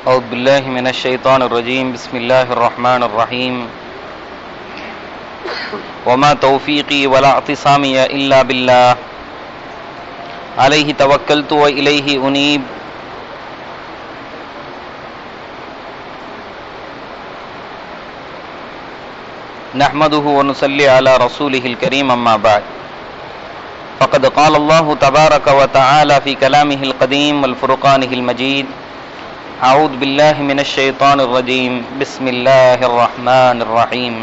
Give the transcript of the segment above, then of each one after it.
أعوذ بالله من الشيطان الرجيم بسم الله الرحمن الرحيم وما توفيقي ولا اعتصامي إلا بالله عليه توكلت وإليه أنيب نحمده ونصلي على رسوله الكريم أما بعد فقد قال الله تبارك وتعالى في كلامه القديم والفرقانه المجيد أعوذ بالله من الشيطان الرجيم بسم الله الرحمن الرحيم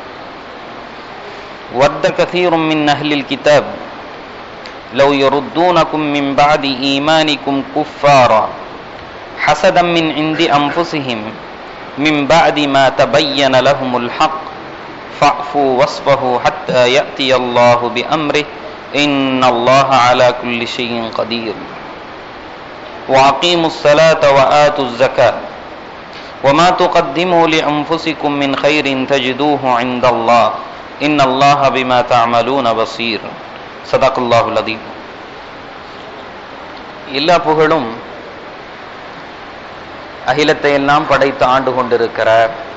ود كثير من أهل الكتاب لو يردونكم من بعد إيمانكم كفارا حسدا من عند أنفسهم من بعد ما تبين لهم الحق فاعفوا واصفحوا حتى يأتي الله بأمره إن الله على كل شيء قدير وأقيموا الصلاة وآتوا الزكاة وما تقدموا لأنفسكم من خير تجدوه عند الله إن الله بما تعملون بصير صدق الله العظيم எல்லா புகழும் அகிலத்தை எல்லாம் படைத்து ஆண்டு கொண்டிருக்கிற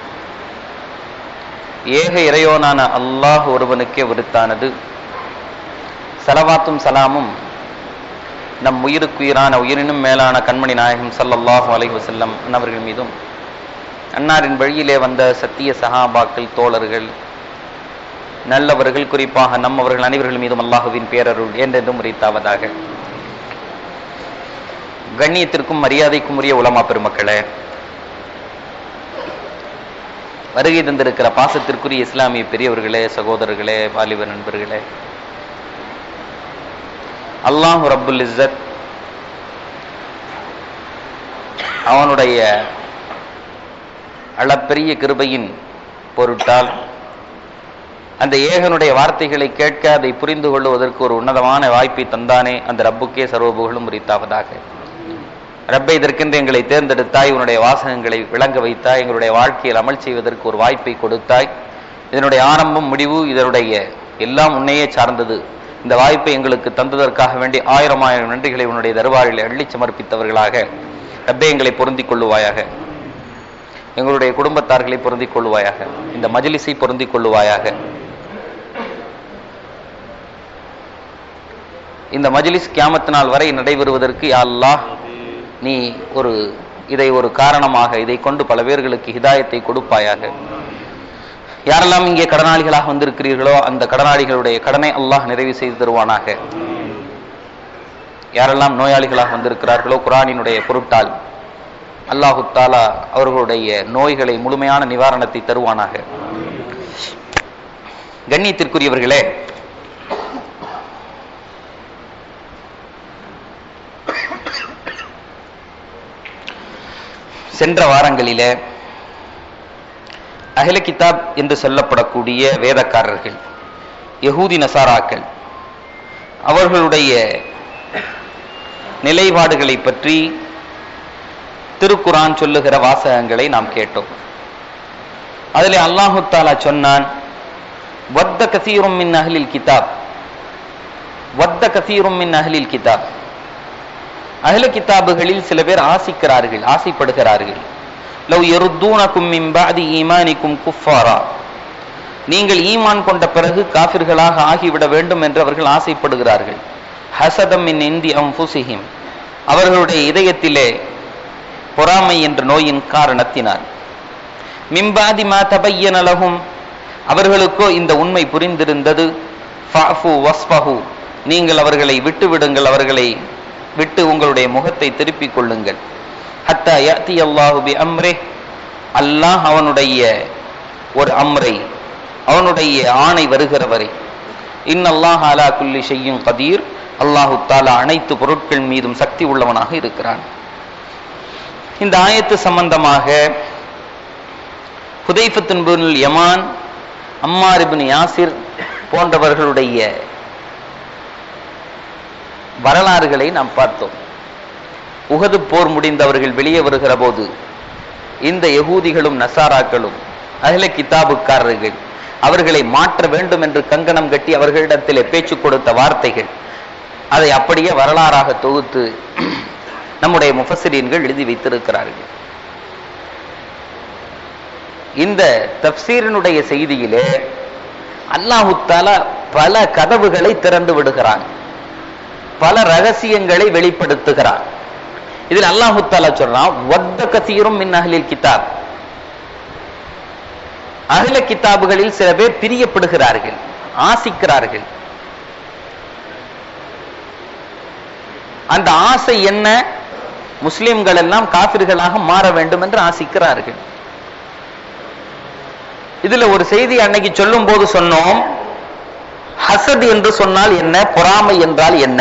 ஏக இறையோனான அல்லாஹ் ஒருவனுக்கே விருத்தானது சலவாத்தும் சலாமும் நம் உயிருக்குயிரான உயிரினும் மேலான கண்மணி நாயகம் சல்லல்லாஹு அலைஹி வஸல்லம் அன்னவர்கள் மீதும் அன்னாரின் வழியிலே வந்த சத்திய சஹாபாக்கள் தோழர்கள் நல்லவர்கள் குறிப்பாக நம்மவர்கள் அனைவர்கள் மீதும் அல்லாஹுவின் பேரருள் என்றென்றும் உரித்தாவதாக கண்ணியத்திற்கும் மரியாதைக்கும் உரிய உலமா பெருமக்களே வருகை தந்திருக்கிற பாசத்திற்குரிய இஸ்லாமிய பெரியவர்களே சகோதரர்களே வாலிப நண்பர்களே அல்லாஹு ரப்புல் இஸ்ஸத் அவனுடைய அளப்பெரிய கிருபையின் பொருட்டால் அந்த ஏகனுடைய வார்த்தைகளை கேட்க அதை புரிந்து கொள்வதற்கு ஒரு உன்னதமான வாய்ப்பை தந்தானே அந்த ரப்புக்கே சர்வபுகளும் உரித்தாவதாக ரப்பை இதற்கென்று எங்களை தேர்ந்தெடுத்தாய் உன்னுடைய வாசகங்களை விளங்க வைத்தாய் எங்களுடைய வாழ்க்கையில் அமல் செய்வதற்கு ஒரு வாய்ப்பை கொடுத்தாய் இதனுடைய ஆரம்பம் முடிவு இதனுடைய எல்லாம் உன்னையே சார்ந்தது இந்த வாய்ப்பை எங்களுக்கு தந்ததற்காக வேண்டி ஆயிரம் ஆயிரம் நன்றிகளை உன்னுடைய தருவாரில் அள்ளி சமர்ப்பித்தவர்களாக ரப்பே எங்களை பொருந்திக் கொள்ளுவாயாக எங்களுடைய குடும்பத்தார்களை பொருந்திக் கொள்ளுவாயாக இந்த மஜிலிஸை பொருந்திக் கொள்ளுவாயாக இந்த மஜிலிஸ் கியாமத்து நாள் வரை நடைபெறுவதற்கு யா அல்லாஹ் நீ ஒரு இதை ஒரு காரணமாக இதை கொண்டு பல பேர்களுக்கு ஹிதாயத்தை கொடுப்பாயாக யாரெல்லாம் இங்கே கடனாளிகளாக வந்திருக்கிறீர்களோ அந்த கடனாளிகளுடைய கடனை அல்லாஹ் நிறைவு செய்து தருவானாக யாரெல்லாம் நோயாளிகளாக வந்திருக்கிறார்களோ குரானினுடைய பொருட்டால் அல்லாஹு தாலா அவர்களுடைய நோய்களை முழுமையான நிவாரணத்தை தருவானாக கண்ணியத்திற்குரியவர்களே சென்ற வாரங்களிலே அகில கிதாப் என்று சொல்லப்படக்கூடிய வேதக்காரர்கள் யகூதி நசாராக்கள் அவர்களுடைய நிலைப்பாடுகளை பற்றி திருக்குரான் சொல்லுகிற வாசகங்களை நாம் கேட்டோம் அதில் அல்லாஹு தாலா சொன்னான் வத்த கசீரும் மின் அகலில் கிதாப் வத்த கசீரும் மின் அகலில் கிதாப் அகில கிதாபுகளில் சில பேர் ஆசிக்கிறார்கள் ஆசைப்படுகிறார்கள் லவ் எருத்தூனக்கும் மின் பாதி ஈமானிக்கும் குஃபாரா நீங்கள் ஈமான் கொண்ட பிறகு காபிர்களாக ஆகிவிட வேண்டும் என்று அவர்கள் ஆசைப்படுகிறார்கள் ஹசதம் மின் இந்தி அம்புசிஹிம் அவர்களுடைய இதயத்திலே பொறாமை என்ற நோயின் காரணத்தினால் மிம்பாதி மா தபையனலகும் அவர்களுக்கோ இந்த உண்மை புரிந்திருந்தது ஃபாஃபு வஸ்ஃபஹு நீங்கள் அவர்களை விட்டு விடுங்கள் அவர்களை விட்டு உங்களுடைய முகத்தை திருப்பிக் கொள்ளுங்கள் ஹத்தா யத்தி அல்லாஹு பி அம்ரே அல்லாஹ் அவனுடைய ஒரு அம்ரை அவனுடைய ஆணை வருகிற வரை இன்னல்லாஹ் அலா குல்லி செய்யும் கதீர் அல்லாஹு தாலா அனைத்து பொருட்கள் மீதும் சக்தி உள்ளவனாக இருக்கிறான் இந்த ஆயத்து சம்பந்தமாக ஹுதைஃபத்தின் bin Yaman Ammar ibn Yasir போன்றவர்களுடைய வரலாறுகளை நாம் பார்த்தோம் உகது போர் முடிந்தவர்கள் வெளியே வருகிற போது இந்த யகூதிகளும் நசாராக்களும் அகில கிதாபுக்காரர்கள் அவர்களை மாற்ற வேண்டும் என்று கங்கணம் கட்டி அவர்களிடத்திலே பேச்சு கொடுத்த வார்த்தைகள் அதை அப்படியே வரலாறாக தொகுத்து நம்முடைய முஃபசிரியன்கள் எழுதி வைத்திருக்கிறார்கள் இந்த தப்சீரினுடைய செய்தியிலே அல்லாஹு தாலா பல கதவுகளை திறந்து விடுகிறான் பல ரகசியங்களை வெளிப்படுத்துகிறான் இதில் அல்லாஹு தாலா சொல்றான் வத்த கசீரும் மின் அஹ்லில் கிதாப் அகில கிதாபுகளில் சில பேர் பிரியப்படுகிறார்கள் ஆசிக்கிறார்கள் அந்த ஆசை என்ன முஸ்லிம்கள் எல்லாம் காபிர்களாக மாற வேண்டும் என்று ஆசிக்கிறார்கள் இதுல ஒரு செய்தி அன்னைக்கு சொல்லும் போது சொன்னோம் ஹசத் என்று சொன்னால் என்ன பொறாமை என்றால் என்ன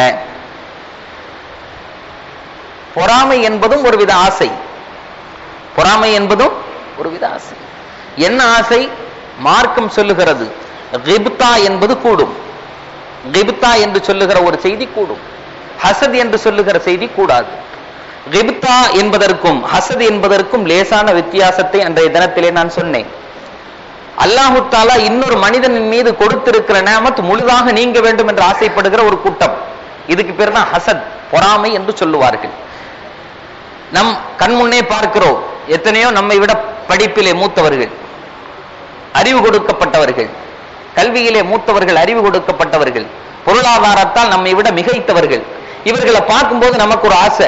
பொறாமை என்பதும் ஒரு வித ஆசை பொறாமை என்பதும் ஒரு வித ஆசை என்ன ஆசை மார்க்கம் சொல்லுகிறது கிப்தா என்பது கூடும் கிப்தா என்று சொல்லுகிற ஒரு செய்தி கூடும் ஹசத் என்று சொல்லுகிற செய்தி கூடாது கிப்தா என்பதற்கும் ஹசத் என்பதற்கும் லேசான வித்தியாசத்தை அன்றைய தினத்திலே நான் சொன்னேன் அல்லாஹு தாலா இன்னொரு மனிதனின் மீது கொடுத்திருக்கிற நேமத் முழுதாக நீங்க வேண்டும் என்று ஆசைப்படுகிற ஒரு கூட்டம் இதுக்கு பேர் தான் ஹசத் பொறாமை என்று சொல்லுவார்கள் நம் கண்முன்னே பார்க்கிறோம் எத்தனையோ நம்மை விட படிப்பிலே மூத்தவர்கள் அறிவு கொடுக்கப்பட்டவர்கள் கல்வியிலே மூத்தவர்கள் அறிவு கொடுக்கப்பட்டவர்கள் பொருளாதாரத்தால் நம்மை விட மிகைத்தவர்கள் இவர்களை பார்க்கும்போது நமக்கு ஒரு ஆசை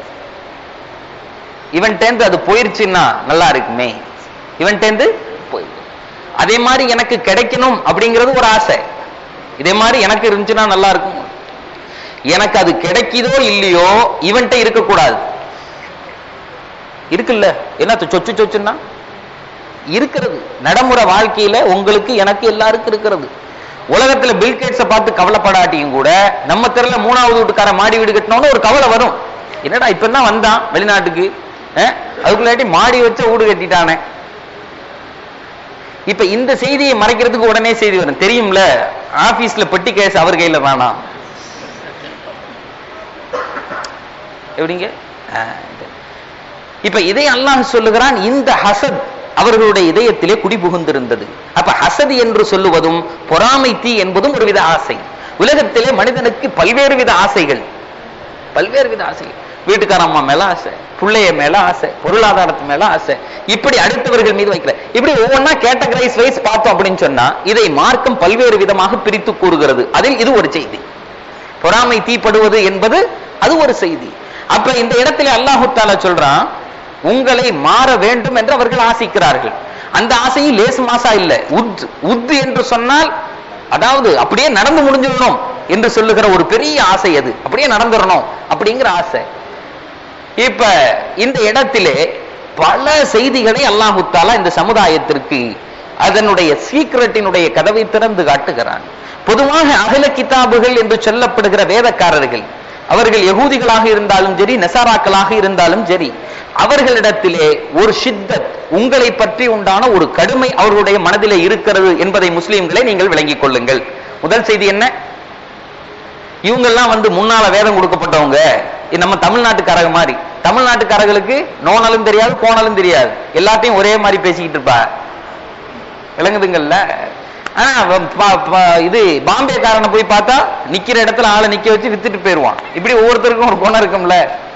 இவன் டேந்து அது போயிருச்சுன்னா நல்லா இருக்குமே இவன் டேந்து போய் அதே மாதிரி எனக்கு கிடைக்கணும் அப்படிங்கிறது ஒரு ஆசை இதே மாதிரி எனக்கு இருந்துச்சுன்னா நல்லா இருக்கும் எனக்கு அது கிடைக்குதோ இல்லையோ இவன்கிட்ட இருக்கக்கூடாது இருக்குல்ல என்ன சொச்சு சொச்சுன்னா இருக்கிறது நடைமுறை வாழ்க்கையில உங்களுக்கு எனக்கு எல்லாருக்கும் இருக்கிறது உலகத்துல பில்கேட்ஸை பார்த்து கவலைப்படாட்டியும் கூட நம்ம தெருல மூணாவது வீட்டுக்கார மாடி வீடு கட்டினோன்னு ஒரு கவலை வரும் என்னடா இப்ப தான் வந்தான் வெளிநாட்டுக்கு அஹ், அதுக்குள்ளாட்டி மாடி வச்ச வீடு கட்டிட்டானே இப்ப இந்த செய்தியை மறைக்கிறதுக்கு உடனே செய்தி வரும் தெரியும்ல ஆபீஸ்ல பெட்டி கேஸ் அவர் கையில வேணாம் எப்படிங்க ஆஹ், இது. இப்ப இதை அல்லாஹ் சொல்லுகிறான் இந்த ஹசத் அவர்களுடைய இதயத்திலே குடிபுகுந்திருந்தது அப்ப ஹசத் என்று சொல்லுவதும் பொறாமை தீ என்பதும் ஒரு வித ஆசை உலகத்திலே மனிதனுக்கு பல்வேறு வித ஆசைகள் பல்வேறு வித ஆசைகள் வீட்டுக்கார அம்மா மேல ஆசை பிள்ளைய மேல ஆசை பொருளாதாரத்து மேல ஆசை இப்படி அடுத்தவர்கள் மீது வைக்கிற இப்படி ஒவ்வொன்னா கேட்டகரைஸ் வைஸ் பார்த்தோம் அப்படின்னு சொன்னா இதை மார்க்கம் பல்வேறு விதமாக பிரித்து கூறுகிறது அதில் இது ஒரு செய்தி பொறாமை தீப்படுவது என்பது அது ஒரு செய்தி அப்ப இந்த இடத்துல அல்லாஹு தாலா சொல்றான் உங்களை மாற வேண்டும் என்று அவர்கள் ஆசிக்கிறார்கள் அந்த ஆசையும் லேசு மாசா இல்ல உத் உத் என்று சொன்னால் அதாவது அப்படியே நடந்து முடிஞ்சிடணும் என்று சொல்லுகிற ஒரு பெரிய ஆசை அது அப்படியே நடந்துடணும் அப்படிங்கிற ஆசை இப்ப இந்த இடத்திலே பல செய்திகளை அல்லாஹு தாலா இந்த சமுதாயத்திற்கு அதனுடைய சீக்கிரட்டினுடைய கதவை திறந்து காட்டுகிறான் பொதுவாக அகல கிதாபுகள் என்று சொல்லப்படுகிற வேதக்காரர்கள் அவர்கள் யகூதிகளாக இருந்தாலும் சரி நசாராக்களாக இருந்தாலும் சரி அவர்களிடத்திலே ஒரு ஷித்தத் உங்களை பற்றி உண்டான ஒரு கடுமை அவர்களுடைய மனதிலே இருக்கிறது என்பதை முஸ்லிம்களை நீங்கள் விளங்கிக் கொள்ளுங்கள் முதல் செய்தி என்ன இவங்கெல்லாம் வந்து முன்னால வேதம் கொடுக்கப்பட்டவங்க இது நம்ம தமிழ்நாட்டுக்காரங்க மாதிரி தமிழ்நாட்டுக்காரர்களுக்கு நோனாலும் தெரியாது கோணாலும் தெரியாது எல்லாத்தையும் ஒரே மாதிரி பேசிக்கிட்டு இருப்பா விளங்குதுங்கல்ல ஆனா அவன் பா- பா- இது பாம்பேக்காரனை போய் பார்த்தா நிக்கிற இடத்துல ஆளை நிக்க வச்சு வித்துட்டு போயிருவான் இப்படி ஒவ்வொருத்தருக்கும் ஒரு குணம் இருக்கும்ல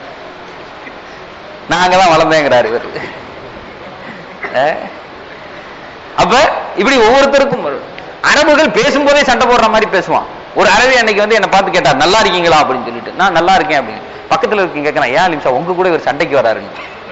நாங்க தான் வளர்ந்தேங்கிறாரு இவர் அஹ்? அப்ப இப்படி ஒவ்வொருத்தருக்கும் ஒரு- அரபுகள் பேசும்போதே சண்டை போடுற மாதிரி பேசுவான் ஒரு அரபி அன்னைக்கு வந்து என்ன பார்த்து கேட்டார் நல்லா இருக்கீங்களா அப்படின்னு சொல்லிட்டு நான் நல்லா இருக்கேன் அப்படின்னு பக்கத்துல இருக்கீங்க கேட்கறேன் ஏன் நிமிஷம் உங்க கூட இவர் சண்டைக்கு வராருன்னு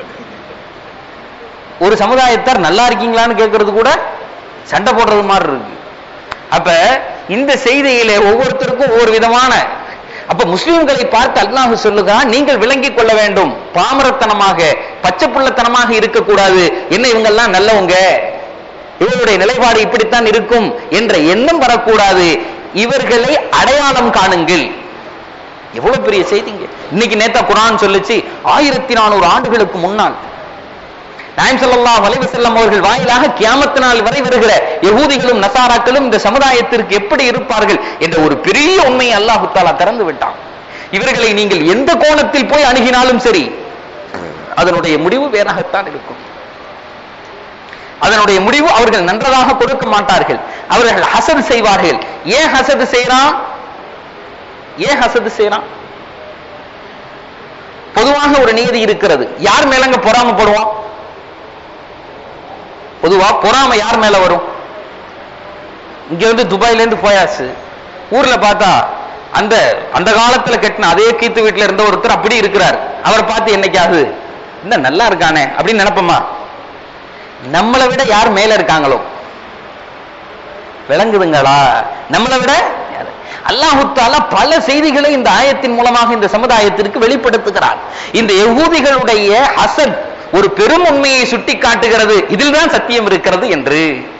ஒரு சமுதாயத்தார் நல்லா இருக்கீங்களான்னு கேட்கறது கூட சண்டை போடுறது மாதிரி இருக்கு அப்ப இந்த செய்தியிலே ஒவ்வொருத்தருக்கும் ஒவ்வொரு விதமான அப்ப முஸ்லிம்களை பார்த்து அல்லாஹ் சொல்லுகிறான் நீங்கள் விளங்கிக் கொள்ள வேண்டும் பாமரத்தனமாக பச்சை புள்ளத்தனமாக இருக்கக்கூடாது என்ன இவங்க எல்லாம் நல்லவங்க இவருடைய நிலைப்பாடு இப்படித்தான் இருக்கும் என்ற எண்ணம் வரக்கூடாது இவர்களை அடையாளம் காணுங்கள் எவ்வளவு பெரிய செய்திங்க இன்னைக்கு நேத்தா குரான் சொல்லுச்சு ஆயிரத்தி நானூறு ஆண்டுகளுக்கு முன்னால் நாயம் ஸல்லல்லாஹு அலைஹி வஸல்லம் அவர்கள் வாயிலாக கியாமத் நாள் வரை வருகிற யகூதிகளும் நசாராக்களும் இந்த சமுதாயத்திற்கு எப்படி இருப்பார்கள் என்ற ஒரு பெரிய உண்மையை அல்லாஹ் தஆலா திறந்து விட்டான் இவர்களை நீங்கள் எந்த கோணத்தில் போய் அணுகினாலும் சரி அதனுடைய முடிவு வேறாகத்தான் இருக்கும் அதனுடைய முடிவு அவர்கள் நன்றதாக கொடுக்க மாட்டார்கள் அவர்கள் ஹசத் செய்வார்கள் ஏன் ஹசத் செய்யறான் ஏன் ஹசத் செய்யறான் பொதுவாக ஒரு நீதி இருக்கிறது யார் மேலங்க பொறாமப்படுவான் பொதுவா பொறாமை யார் மேல வரும் இங்க இருந்து துபாயில இருந்து போயாச்சு ஊர்ல பார்த்தா அந்த அந்த காலத்துல கட்டின அதே கீத்து வீட்டுல இருந்த ஒருத்தர் அப்படி இருக்கிறார் அவரை பார்த்து என்னைக்காவது இந்த நல்லா இருக்கானே அப்படின்னு நினைப்போமா நம்மளை விட யார் மேல இருக்காங்களோ விளங்குதுங்களா நம்மளை விட யாரு? அல்லாஹு தாலா பல செய்திகளை இந்த ஆயத்தின் மூலமாக இந்த சமுதாயத்திற்கு வெளிப்படுத்துகிறார் இந்த யகூதிகளுடைய அசத் ஒரு பெரும் உண்மையை சுட்டி காட்டுகிறது இதில் தான் சத்தியம் இருக்கிறது என்று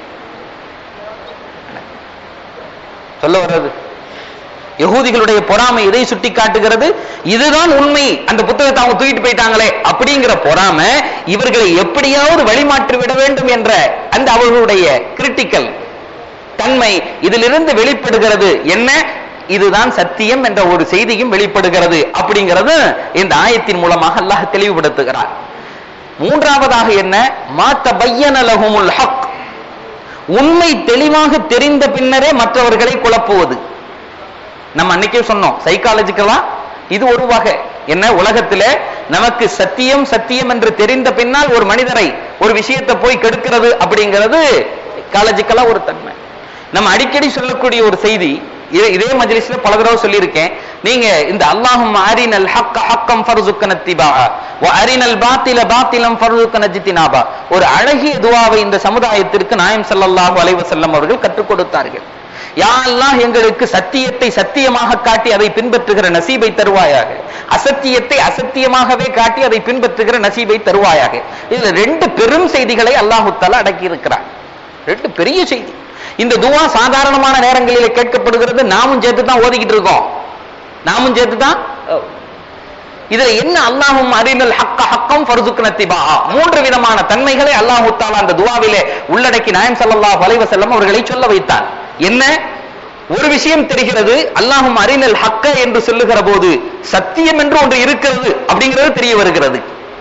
சொல்ல வர்றது யகூதிகளுடைய பொறாமை இதை சுட்டி காட்டுகிறது இதுதான் உண்மை அந்த புத்தகத்தை அவங்க தூக்கிட்டு போயிட்டாங்களே அப்படிங்கிற பொறாமை இவர்களை எப்படியாவது வழிமாற்றி விட வேண்டும் என்ற அந்த அவர்களுடைய கிரிட்டிக்கல் தன்மை இதிலிருந்து வெளிப்படுகிறது என்ன இதுதான் சத்தியம் என்ற ஒரு செய்தியும் வெளிப்படுகிறது அப்படிங்கிறது இந்த ஆயத்தின் மூலமாக அல்லாஹ் தெளிவுபடுத்துகிறார் மூன்றாவதாக என்ன மாத்த பையன லஹுமுல் ஹக் உண்மை தெளிவாக தெரிந்த பின்னரே மற்றவர்களை குழப்புவது நம்ம அன்னைக்கே சொன்னோம் சைக்காலஜிக்கலா இது ஒரு வகை என்ன உலகத்திலே நமக்கு சத்தியம் சத்தியம் என்று தெரிந்த பின்னால் ஒரு மனிதரை ஒரு விஷயத்தை போய் கெடுக்கிறது அப்படிங்கிறது சைக்காலஜிக்கலா ஒரு தன்மை நம்ம அடிக்கடி சொல்லக்கூடிய ஒரு செய்தி இது- இதே மஜ்லிஸ்ல பல தடவை சொல்லியிருக்கேன் நீங்க இந்த அல்லாஹும் அரினல் ஹக்க ஹக்கம் ஃபர்சுக்கன திபா வ அரினல் பாத்தில பாத்திலம் ஃபர்சுக்கன ஜித்தினாபா ஒரு அழகிய துவாவை இந்த சமுதாயத்திற்கு நாயம் ஸல்லல்லாஹு அலைஹி வஸல்லம் அவர்கள் கற்றுக் கொடுத்தார்கள் யா அல்லாஹ் எங்களுக்கு சத்தியத்தை சத்தியமாக காட்டி அதை பின்பற்றுகிற நசீபை தருவாயாக அசத்தியத்தை அசத்தியமாகவே காட்டி அதை பின்பற்றுகிற நசீபை தருவாயாக இதுல ரெண்டு பெரும் செய்திகளை அல்லாஹு தஆலா அடக்கி இருக்கிறார் ரெண்டு பெரிய செய்தி இந்த துவா சாதாரணமான நேரங்களிலே கேட்கப்படுகிறது நாமும் சேர்த்து தான் ஓதிக்கிட்டு இருக்கோம் நாமும் சேர்த்து தான் அஹ், இதுல என்ன அல்லாஹும் அறிநல் ஹக்க ஹக்கம் ஃபர்சுக்ன திபாஹா மூன்று விதமான தன்மைகளை அல்லாஹு தஆலா அந்த துவாவிலே உள்ளடக்கி நாயம் ஸல்லல்லாஹு அலைஹி வஸல்லம் அவர்களை சொல்ல வைத்தார் என்ன ஒரு விஷயம் தெரிகிறது அல்லாஹும் அறிநல் ஹக்க என்று சொல்லுகிற போது சத்தியம் என்று ஒன்று இருக்கிறது அப்படிங்கிறது தெரிய வருகிறது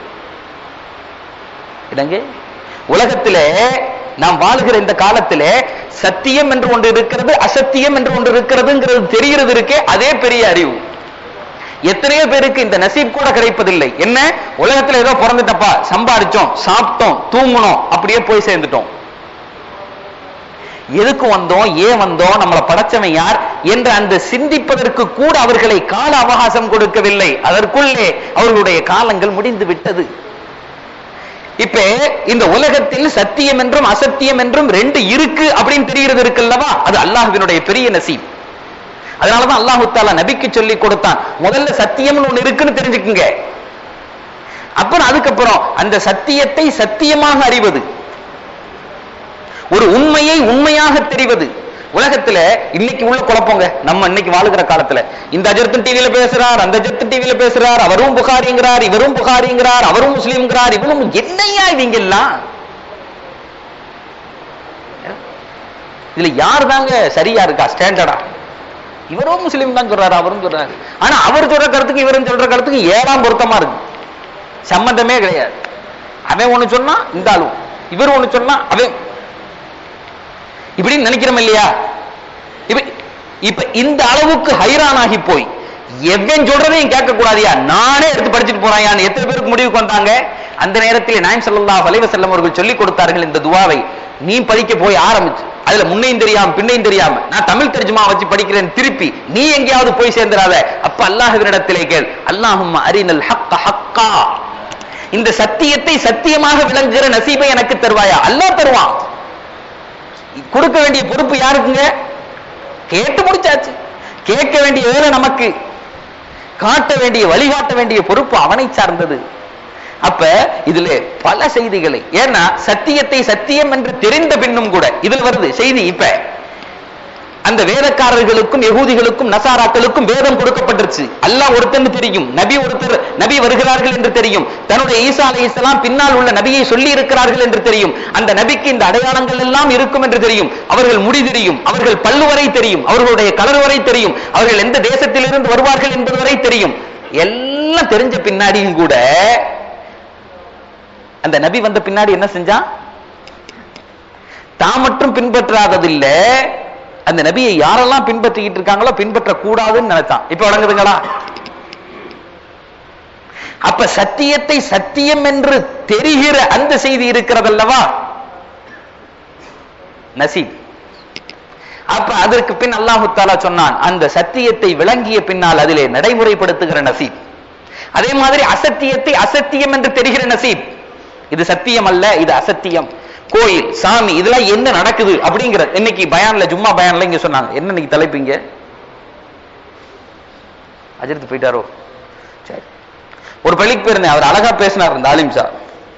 இடங்க உலகத்திலே நாம் வாழுகிற இந்த காலத்திலே சத்தியம் என்று ஒன்று இருக்கிறது அசத்தியம் என்று ஒன்று இருக்கிறதுங்கிறது தெரிகிறது இருக்கே அதே பெரிய அறிவு எத்தனையோ பேருக்கு இந்த நசீப் கூட கிடைப்பதில்லை என்ன உலகத்துல ஏதோ பிறந்துட்டப்பா சம்பாரிச்சோம் சாப்பிட்டோம் தூங்கணும் அப்படியே போய் சேர்ந்துட்டோம் எதுக்கு வந்தோம் ஏன் வந்தோம் நம்மளை படைச்சவன் யார் என்று அந்த சிந்திப்பதற்கு கூட அவர்களை கால அவகாசம் கொடுக்கவில்லை அதற்குள்ளே அவர்களுடைய காலங்கள் முடிந்து விட்டது இப்ப இந்த உலகத்தில் சத்தியம் என்றும் அசத்தியம் என்றும் ரெண்டு இருக்கு அப்படின்னு தெரிகிறது இருக்குல்லவா அது அல்லாஹ்வினுடைய பெரிய நசீப் அதனாலதான் அல்லாஹு தாலா நபிக்கு சொல்லி கொடுத்தான் முதல்ல சத்தியம்னு ஒண்ணு இருக்குன்னு தெரிஞ்சுக்குங்க அப்புறம் அதுக்கப்புறம் அந்த சத்தியத்தை சத்தியமாக அறிவது ஒரு உண்மையை உண்மையாக தெரிவது உலகத்துல இன்னைக்கு உள்ள குழப்பங்க நம்ம இன்னைக்கு வாழுகிற காலத்துல இந்த அஜர்த்தன் டிவியில பேசுறார் அந்த அஜர்த்தன் டிவியில பேசுறார் அவரும் புகாரிங்கிறார் இவரும் புகாரிங்கிறார் அவரும் முஸ்லீம்ங்கிறார் இவரும் என்னையா இவங்க எல்லாம் இதுல யார் தாங்க சரியா இருக்கா ஸ்டாண்டர்டா இவரும் முஸ்லீம் தான் சொல்றாரு அவரும் சொல்றாரு ஆனா அவர் சொல்ற கருத்துக்கு இவரும் சொல்ற கருத்துக்கு ஏழாம் பொருத்தமா இருக்கு சம்பந்தமே கிடையாது அவன் ஒண்ணு சொன்னா இந்த ஆளும் இவர் ஒண்ணு சொன்னா அவன் இப்படின்னு நினைக்கிறோம் இல்லையா இப்ப இப்ப இந்த அளவுக்கு ஹைரானாகி போய் எவன் சொல்றதையும் கேட்க கூடாதியா நானே எடுத்து படிச்சுட்டு போறாயான்னு எத்தனை பேருக்கு முடிவுக்கு வந்தாங்க அந்த நேரத்தில் நாயம் ஸல்லல்லாஹு அலைஹி வஸல்லம் அவர்கள் சொல்லிக் கொடுத்தார்கள் இந்த துவாவை நீ படிக்க போய் ஆரம்பிச்சு அதுல முன்னையும் தெரியாம பின்னையும் தெரியாம நான் தமிழ் தர்ஜுமா வச்சு படிக்கிறேன் திருப்பி நீ எங்கேயாவது போய் சேர்ந்துடாத அப்ப அல்லாஹ்வினிடத்திலே கேள் அல்லாஹும்ம அரினல் ஹக்க ஹக்கா இந்த சத்தியத்தை சத்தியமாக விளங்குகிற நசீபை எனக்கு தருவாயா அல்லாஹ் தருவான் கொடுக்க வேண்டிய பொறுப்பு யாருக்குங்க கேட்டு முடிச்சாச்சு கேட்க வேண்டிய வேலை நமக்கு காட்ட வேண்டிய வழிகாட்ட வேண்டிய பொறுப்பு அவனை சார்ந்தது அப்ப இதுல பல செய்திகளை ஏன்னா சத்தியத்தை சத்தியம் என்று தெரிந்த பின்னும் கூட இதில் வருது செய்தி இப்ப அந்த வேதக்காரர்களுக்கும் யகூதிகளுக்கும் நசாராக்களுக்கும் வேதம் கொடுக்கப்பட்டுருச்சு அல்லாஹ் ஒருத்தன்னு தெரியும் நபி ஒருத்தர் நபி வருகிறார்கள் என்று தெரியும் தன்னுடைய ஈசா அலைஹிஸ்ஸலாம் பின்னால் உள்ள நபியை சொல்லி இருக்கிறார்கள் என்று தெரியும் அந்த நபிக்கு இந்த அடையாளங்கள் எல்லாம் இருக்கும் என்று தெரியும் அவர்கள் முடி தெரியும் அவர்கள் பல்லு வரை தெரியும் அவர்களுடைய கலர் வரை தெரியும் அவர்கள் எந்த தேசத்திலிருந்து வருவார்கள் என்பது வரை தெரியும் எல்லாம் தெரிஞ்ச பின்னாடியும் கூட அந்த நபி வந்த பின்னாடி என்ன செஞ்சான் தான் மட்டும் பின்பற்றாததில்ல அந்த நபியை யாரெல்லாம் பின்பற்றிக்கிட்டு இருக்காங்களோ பின்பற்ற கூடாதுன்னு நினைச்சான் இப்ப வழங்குதுங்களா அப்ப சத்தியத்தை சத்தியம் என்று தெரிகிற அந்த செய்தி இருக்கிறதல்லவா நசீப் அப்ப அதற்கு பின் அல்லாஹு தாலா சொன்னான் அந்த சத்தியத்தை விளங்கிய பின்னால் அதிலே நடைமுறைப்படுத்துகிற நசீப் அதே மாதிரி அசத்தியத்தை அசத்தியம் என்று தெரிகிற நசீப் இது சத்தியம் அல்ல இது அசத்தியம் கோயில் சாமி இதெல்லாம் என்ன நடக்குது அப்படிங்கிற இன்னைக்கு பயான்ல ஜும்மா பயான்ல இங்க சொன்னாங்க என்ன இன்னைக்கு தலைப்பு இங்க அஜித் போயிட்டாரோ சரி ஒரு பள்ளிக்கு போயிருந்தேன் அவர் அழகா பேசினார் இந்த ஆலிம் சார்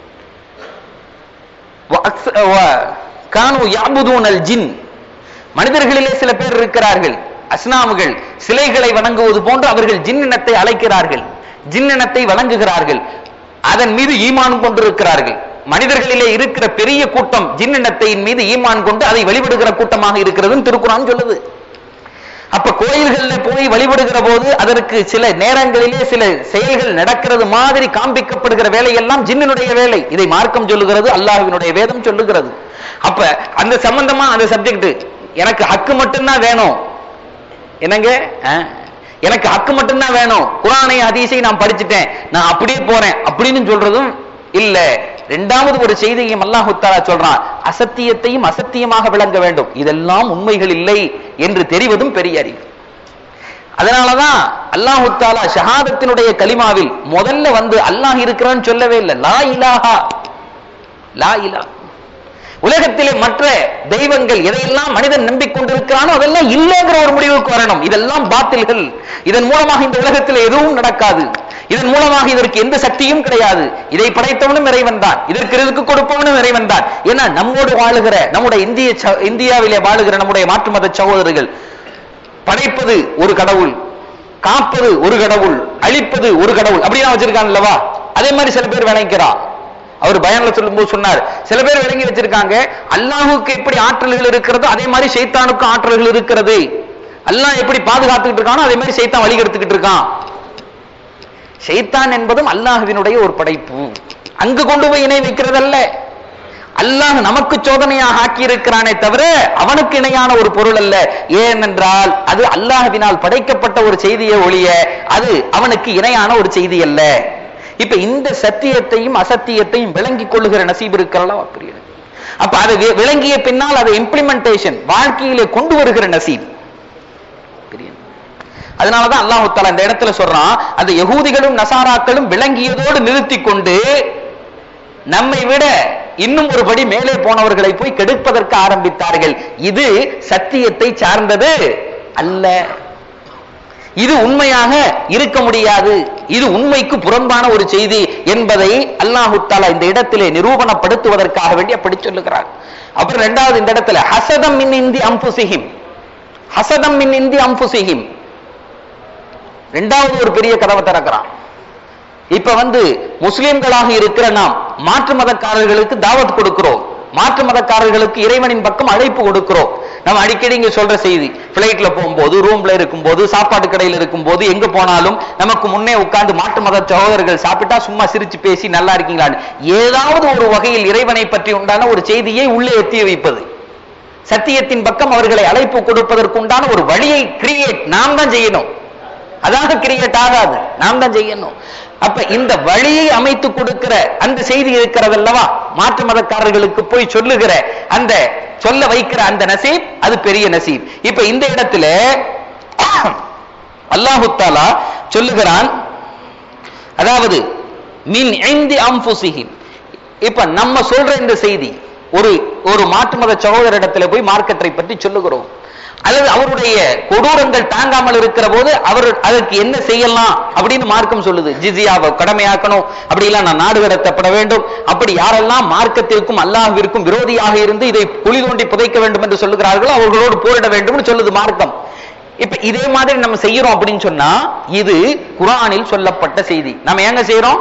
கானு யாபுதூனல் ஜின் மனிதர்களிலே சில பேர் இருக்கிறார்கள் அஸ்னாமுகள் சிலைகளை வணங்குவது போன்று அவர்கள் ஜின்னினத்தை அழைக்கிறார்கள் ஜின்னினத்தை வணங்குகிறார்கள் அதன் மீது ஈமான் கொண்டிருக்கிறார்கள் மனிதர்களிலே இருக்கிற பெரிய கூட்டம் ஜின்னினத்தையின் மீது ஈமான் கொண்டு அதை வழிபடுகிற கூட்டமாக இருக்கிறதுன்னு திருக்குறான் சொல்லுது அப்ப கோயில்கள்ல போய் வழிபடுகிற போது அதற்கு சில நேரங்களிலே சில செயல்கள் நடக்கிறது மாதிரி காண்பிக்கப்படுகிற வேலையெல்லாம் ஜின்னினுடைய வேலை இதை மார்க்கம் சொல்லுகிறது அல்லாஹ்வினுடைய வேதம் சொல்லுகிறது அப்ப அந்த சம்பந்தமா அந்த சப்ஜெக்ட் எனக்கு ஹக்கு மட்டும்தான் வேணும் என்னங்க அஹ், எனக்கு ஹக்கு மட்டும்தான் வேணும் குரானை ஹதீஸை நான் படிச்சுட்டேன் நான் அப்படியே போறேன் அப்படின்னு சொல்றதும் இல்ல இரண்டாவது ஒரு செய்தியையும் அல்லாஹு தஆலா சொல்றான் அசத்தியத்தையும் அசத்தியமாக விளங்க வேண்டும் இதெல்லாம் உண்மைகள் இல்லை என்று தெரிவதும் பெரிய அறிவு அதனாலதான் அல்லாஹு தாலா ஷஹாதத்தினுடைய கலிமாவில் முதல்ல வந்து அல்லாஹ் இருக்கிறான்னு சொல்லவே இல்லை லா இலாஹா லா இலா உலகத்திலே மற்ற தெய்வங்கள் எதையெல்லாம் மனிதன் நம்பிக்கொண்டிருக்கிறானோ அதெல்லாம் இல்லைங்கிற ஒரு முடிவுக்கு வரணும் இதெல்லாம் பாத்தில்கள் இதன் மூலமாக இந்த உலகத்தில் எதுவும் நடக்காது இதன் மூலமாக இதற்கு எந்த சக்தியும் கிடையாது இதை படைத்தவனும் இறைவன் தான் இதற்கு இதற்கு கொடுப்பவனும் இறைவன் தான் ஏன்னா நம்மோடு வாழுகிற நம்முடைய இந்திய ச- இந்தியாவிலே வாழுகிற நம்முடைய மாற்று மத சகோதரர்கள் படைப்பது ஒரு கடவுள் காப்பது ஒரு கடவுள் அழிப்பது ஒரு கடவுள் அப்படிதான் வச்சிருக்காங்க அல்லவா அதே மாதிரி சில பேர் விளங்கிறான் அவர் பயன்ல சொல்லும்போது சொன்னார் சில பேர் விளங்கி வச்சிருக்காங்க அல்லாஹுக்கு எப்படி ஆற்றல்கள் இருக்கிறதோ அதே மாதிரி சைத்தானுக்கும் ஆற்றல்கள் இருக்கிறது அல்லாஹ் எப்படி பாதுகாத்துக்கிட்டு இருக்கானோ அதே மாதிரி சைத்தான் வழி எடுத்துக்கிட்டு இருக்கான் ஷைத்தான் என்பதும் அல்லாஹ்வினுடைய ஒரு படைப்பு அங்கு கொண்டு போய் இணை வைக்கிறதல்ல அல்லாஹ் நமக்கு சோதனையாக ஆக்கி இருக்கிறானே தவிர அவனுக்கு இணையான ஒரு பொருள் அல்ல ஏனென்றால் அது அல்லாஹ்வினால் படைக்கப்பட்ட ஒரு செய்தியை ஒழிய அது அவனுக்கு இணையான ஒரு செய்தி அல்ல இப்ப இந்த சத்தியத்தையும் அசத்தியத்தையும் விளங்கிக் கொள்ளுகிற நசீப் இருக்கிறல்லவா புரியுது அப்ப அதை வி- விளங்கிய பின்னால் அதை இம்ப்ளிமெண்டேஷன் வாழ்க்கையிலே கொண்டு வருகிற நசீப் புரியுது அதனாலதான் அல்லாஹு தஆலா இந்த இடத்துல சொல்றான் அந்த யகூதிகளும் நசாராக்களும் விளங்கியதோடு நிறுத்தி கொண்டு நம்மை விட இன்னும் ஒரு படி மேலே போனவர்களை போய் கெடுப்பதற்கு ஆரம்பித்தார்கள் இது சத்தியத்தை சார்ந்தது அல்ல இது உண்மையாக இருக்க முடியாது இது உண்மைக்கு புறம்பான ஒரு செய்தி என்பதை அல்லாஹு தஆலா இந்த இடத்திலே நிரூபணப்படுத்துவதற்காக வேண்டி அப்படி சொல்லுகிறார் அப்புறம் இரண்டாவது இந்த இடத்துல ஹசதம் மின் இந்தி அம்புசிஹிம் ஹசதம் மின் இந்தி அம்புசிஹிம் ரெண்டாவது ஒரு பெரிய கதவை திறக்கிறான் இப்ப வந்து முஸ்லிம்களாக இருக்கிற நாம் மாற்று மதக்காரர்களுக்கு தாவத் கொடுக்கிறோம் மாற்று மதக்காரர்களுக்கு இறைவனின் பக்கம் அழைப்பு கொடுக்கிறோம் நம்ம அடிக்கடி இங்க சொல்ற செய்தி பிளைட்ல போகும்போது ரூம்ல இருக்கும்போது சாப்பாட்டு கடையில் இருக்கும்போது எங்க போனாலும் நமக்கு முன்னே உட்கார்ந்து மாற்று மத சகோதரர்கள் சாப்பிட்டா சும்மா சிரிச்சு பேசி நல்லா இருக்கீங்களான்னு ஏதாவது ஒரு வகையில் இறைவனை பற்றி உண்டான ஒரு செய்தியை உள்ளே எத்தி வைப்பது சத்தியத்தின் பக்கம் அவர்களை அழைப்பு கொடுப்பதற்கு உண்டான ஒரு வழியை கிரியேட் நாம் தான் செய்யணும் அதாக கிரியேட் ஆகாது நாம் தான் செய்யணும் அப்ப இந்த வழியை அமைத்து கொடுக்கிற அந்த செய்தி இருக்கிறதல்லவா மாற்று மதக்காரர்களுக்கு போய் சொல்லுகிற அந்த சொல்ல வைக்கிற அந்த நசீப் அது பெரிய நசீப் இப்ப இந்த இடத்துல அல்லாஹு தாலா சொல்லுகிறான் அதாவது மின் ஐந்து அம்புசிஹிம் இப்ப நம்ம சொல்ற இந்த செய்தி ஒரு ஒரு மாற்று மத சகோதரிடத்துல போய் மார்க்கெட்டை பற்றி சொல்லுகிறோம் அல்லது அவருடைய கொடூரங்கள் தாங்காமல் இருக்கிற போது அவர் அதற்கு என்ன செய்யலாம் அப்படின்னு மார்க்கம் சொல்லுது ஜிசியாவை கடமையாக்கணும் அப்படி எல்லாம் நான் நாடு கடத்தப்பட வேண்டும் அப்படி யாரெல்லாம் மார்க்கத்திற்கும் அல்லாஹ்விற்கும் விரோதியாக இருந்து இதை குழி தோண்டி புதைக்க வேண்டும் என்று சொல்லுகிறார்களோ அவர்களோடு போரிட வேண்டும்னு சொல்லுது மார்க்கம் இப்ப இதே மாதிரி நம்ம செய்யறோம் அப்படின்னு சொன்னா இது குரானில் சொல்லப்பட்ட செய்தி நம்ம எங்க செய்யறோம்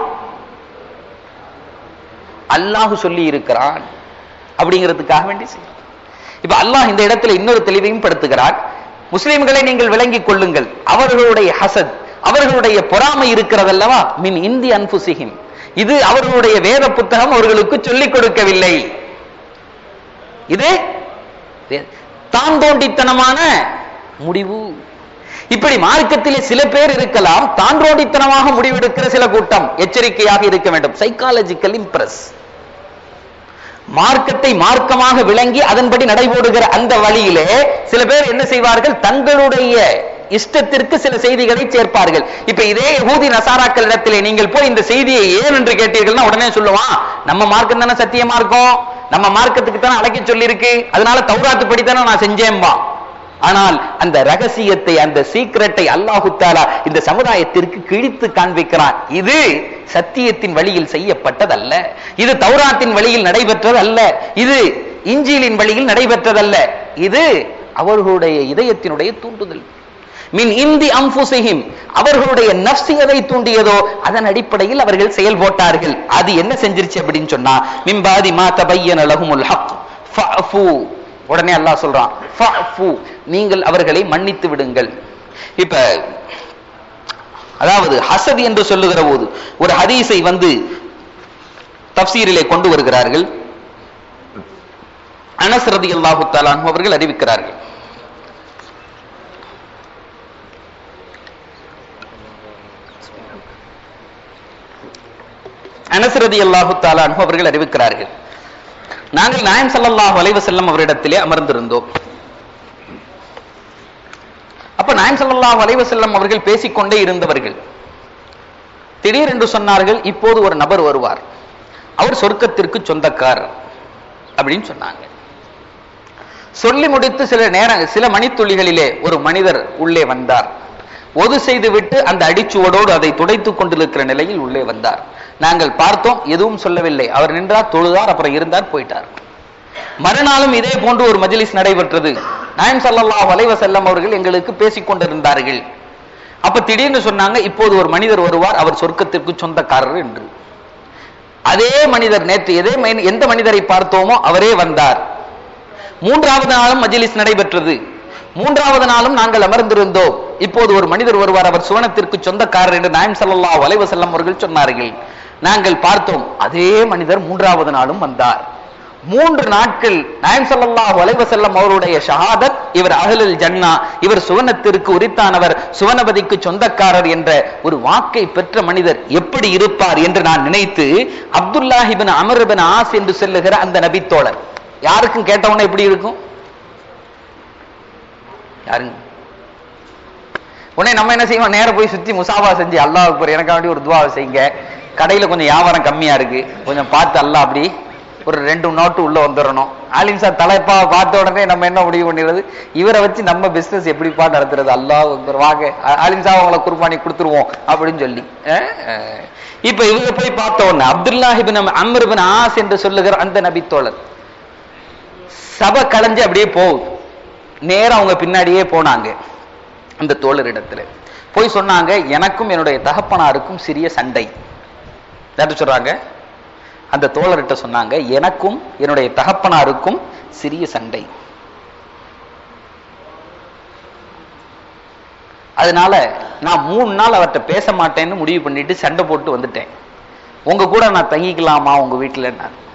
அல்லாஹ் சொல்லி இருக்கிறான் அப்படிங்கிறதுக்காக வேண்டி செய்யறோம் இப்ப அல்லாஹ் இந்த இடத்துல இன்னொரு தெளிவையும் படுத்துகிறார் முஸ்லிம்களை நீங்கள் விளங்கிக் கொள்ளுங்கள் அவர்களுடைய ஹசத் அவர்களுடைய பொறாமை இருக்கிறதல்லவா மின் இந்தி அன்புசிஹிம் இது அவர்களுடைய வேத புத்தகம் அவர்களுக்கு சொல்லிக் கொடுக்கவில்லை இது வே- தான் தோண்டித்தனமான முடிவு இப்படி மார்க்கத்திலே சில பேர் இருக்கலாம் தாண்டோண்டித்தனமாக முடிவெடுக்கிற சில கூட்டம் எச்சரிக்கையாக இருக்க வேண்டும் சைக்காலஜிக்கல் இம்ப்ரெஸ் மார்க்கத்தை மார்க்கமாக விளங்கி அதன்படி நடைபோடுகிற அந்த வழியிலே சில பேர் என்ன செய்வார்கள் தங்களுடைய இஷ்டத்திற்கு சில செய்திகளை சேர்ப்பார்கள் இப்ப இதே யகூதி நசாராக்களிடத்திலே நீங்கள் போய் இந்த செய்தியை ஏன் என்று கேட்டீர்கள்னா உடனே சொல்லுவான் நம்ம மார்க்கம் தானே சத்திய மார்க்கம் நம்ம மார்க்கத்துக்கு தானே அழைக்க சொல்லியிருக்கு அதனால தௌராத்து படி தானே நான் செஞ்சேன்பா ஆனால் அந்த ரகசியத்தை அந்த சீக்கிரட்டை அல்லாஹு தாலா இந்த சமுதாயத்திற்கு கிழித்து காண்பிக்கிறான் இது சத்தியத்தின் வழியில் செய்யப்பட்டதல்ல இது தௌராத்தின் வழியில் நடைபெற்றதல்ல இது இஞ்சிலின் வழியில் நடைபெற்றதல்ல இது அவர்களுடைய இதயத்தினுடைய தூண்டுதல் மின் இந்தி அம்புசிஹிம் அவர்களுடைய நப்சி எதை தூண்டியதோ அதன் அடிப்படையில் அவர்கள் செயல் போட்டார்கள் அது என்ன செஞ்சிருச்சு அப்படின்னு சொன்னா மிம்பாதி மா தபையன லஹுமுல் ஹக் ஃபஅஃபு உடனே அல்லாஹ் சொல்றான் ஃபஅஃபு நீங்கள் அவர்களை மன்னித்து விடுங்கள் இப்ப அதாவது ஹசத் என்று சொல்லுகிற போது ஒரு ஹதீஸை வந்து தப்சீரிலே கொண்டு வருகிறார்கள் அனஸ் ரதியல்லாஹு தஆலா அன்ஹு அவர்கள் அறிவிக்கிறார்கள் அனஸ் ரதியல்லாஹு தஆலா அன்ஹு அவர்கள் அறிவிக்கிறார்கள் நாங்கள் நாயம் ஸல்லல்லாஹு அலைஹி வஸல்லம் அவரிடத்திலே அமர்ந்திருந்தோம் அப்ப நாயம் ஸல்லல்லாஹு அலைஹி வஸல்லம் அவர்கள் பேசிக்கொண்டே இருந்தவர்கள் திடீரென்று சொன்னார்கள் இப்போது ஒரு நபர் வருவார் அவர் சொர்க்கத்திற்கு சொந்தக்காரர் அப்படின்னு சொன்னாங்க சொல்லி முடித்து சில நேரம் சில மணித்துளிகளிலே ஒரு மனிதர் உள்ளே வந்தார் ஒது செய்து விட்டு அந்த அடிச்சுவடோடு அதை துடைத்துக் கொண்டிருக்கிற நிலையில் உள்ளே வந்தார் நாங்கள் பார்த்தோம் எதுவும் சொல்லவில்லை அவர் நின்றார் தொழுதார் அப்புறம் இருந்தார் போயிட்டார் மறுநாளும் இதே போன்று ஒரு மஜ்லிஸ் நடைபெற்றது நாயம் ஸல்லல்லாஹு அலைஹி வஸல்லம் அவர்கள் எங்களுக்கு பேசிக் கொண்டிருந்தார்கள் அப்ப திடீர்னு சொன்னாங்க இப்போது ஒரு மனிதர் வருவார் அவர் சொர்க்கத்திற்கு சொந்தக்காரர் என்று அதே மனிதர் நேற்று எதே மனி- எந்த மனிதரை பார்த்தோமோ அவரே வந்தார் மூன்றாவது நாளும் மஜ்லிஸ் நடைபெற்றது மூன்றாவது நாளும் நாங்கள் அமர்ந்திருந்தோம் இப்போது ஒரு மனிதர் வருவார் அவர் சுவனத்திற்கு சொந்தக்காரர் என்று நாயம் ஸல்லல்லாஹு அலைஹி வஸல்லம் அவர்கள் சொன்னார்கள் நாங்கள் பார்த்தோம் அதே மனிதர் மூன்றாவது நாளும் வந்தார் மூன்று நாட்கள் நாயம் ஸல்லல்லாஹு அலைஹி வஸல்லம் அவருடைய ஷஹாதத் இவர் அஹ்லுல் ஜன்னா இவர் சுவனத்திற்கு உரித்தானவர் சுவனபதிக்கு சொந்தக்காரர் என்ற ஒரு வாக்கை பெற்ற மனிதர் எப்படி இருப்பார் என்று நான் நினைத்து Abdullah ibn Amr ibn Aas என்று சொல்லுகிற அந்த நபித்தோழர் யாருக்கும் கேட்டவொன்னே எப்படி இருக்கும் யாருங்க உடனே நம்ம என்ன செய்வோம் நேரா போய் சுத்தி முசாபா செஞ்சு அல்லாஹ் அக்பர் எனக்காக வேண்டி ஒரு துவாவை செய்யுங்க கடையில கொஞ்சம் வியாபாரம் கம்மியா இருக்கு கொஞ்சம் பார்த்து அல்லாஹ் அப்படி ஒரு ரெண்டு நோட்டு உள்ள வந்துடணும் ஆலிம் சார் தலைப்பா பார்த்த உடனே நம்ம என்ன முடிவு பண்ணிடுறது இவரை வச்சு நம்ம பிசினஸ் எப்படிப்பா நடத்துறது அல்லாஹ் அக்பர் வாங்க ஆ- ஆலிம் சார் அவங்கள குர்பானி கொடுத்துருவோம் அப்படின்னு சொல்லி அஹ், அஹ். இப்ப இவங்க போய் பார்த்த உடனே Abdullah ibn Amr ibn Aas என்று சொல்லுகிற அந்த நபித்தோழர் சபை கலைஞ்சு அப்படியே போகுது நேரா அவங்க பின்னாடியே போனாங்க அந்த தோழரிடத்துல போய் சொன்னாங்க எனக்கும் என்னுடைய தகப்பனாருக்கும் சிறிய சண்டை யார்கிட்ட சொல்றாங்க அந்த தோழர்கிட்ட சொன்னாங்க எனக்கும் என்னுடைய தகப்பனாருக்கும் சிறிய சண்டை அதனால நான் மூணு நாள் அவர்கிட்ட பேச மாட்டேன்னு முடிவு பண்ணிட்டு சண்டை போட்டு வந்துட்டேன் உங்க கூட நான் தங்கிக்கலாமா உங்க வீட்டுல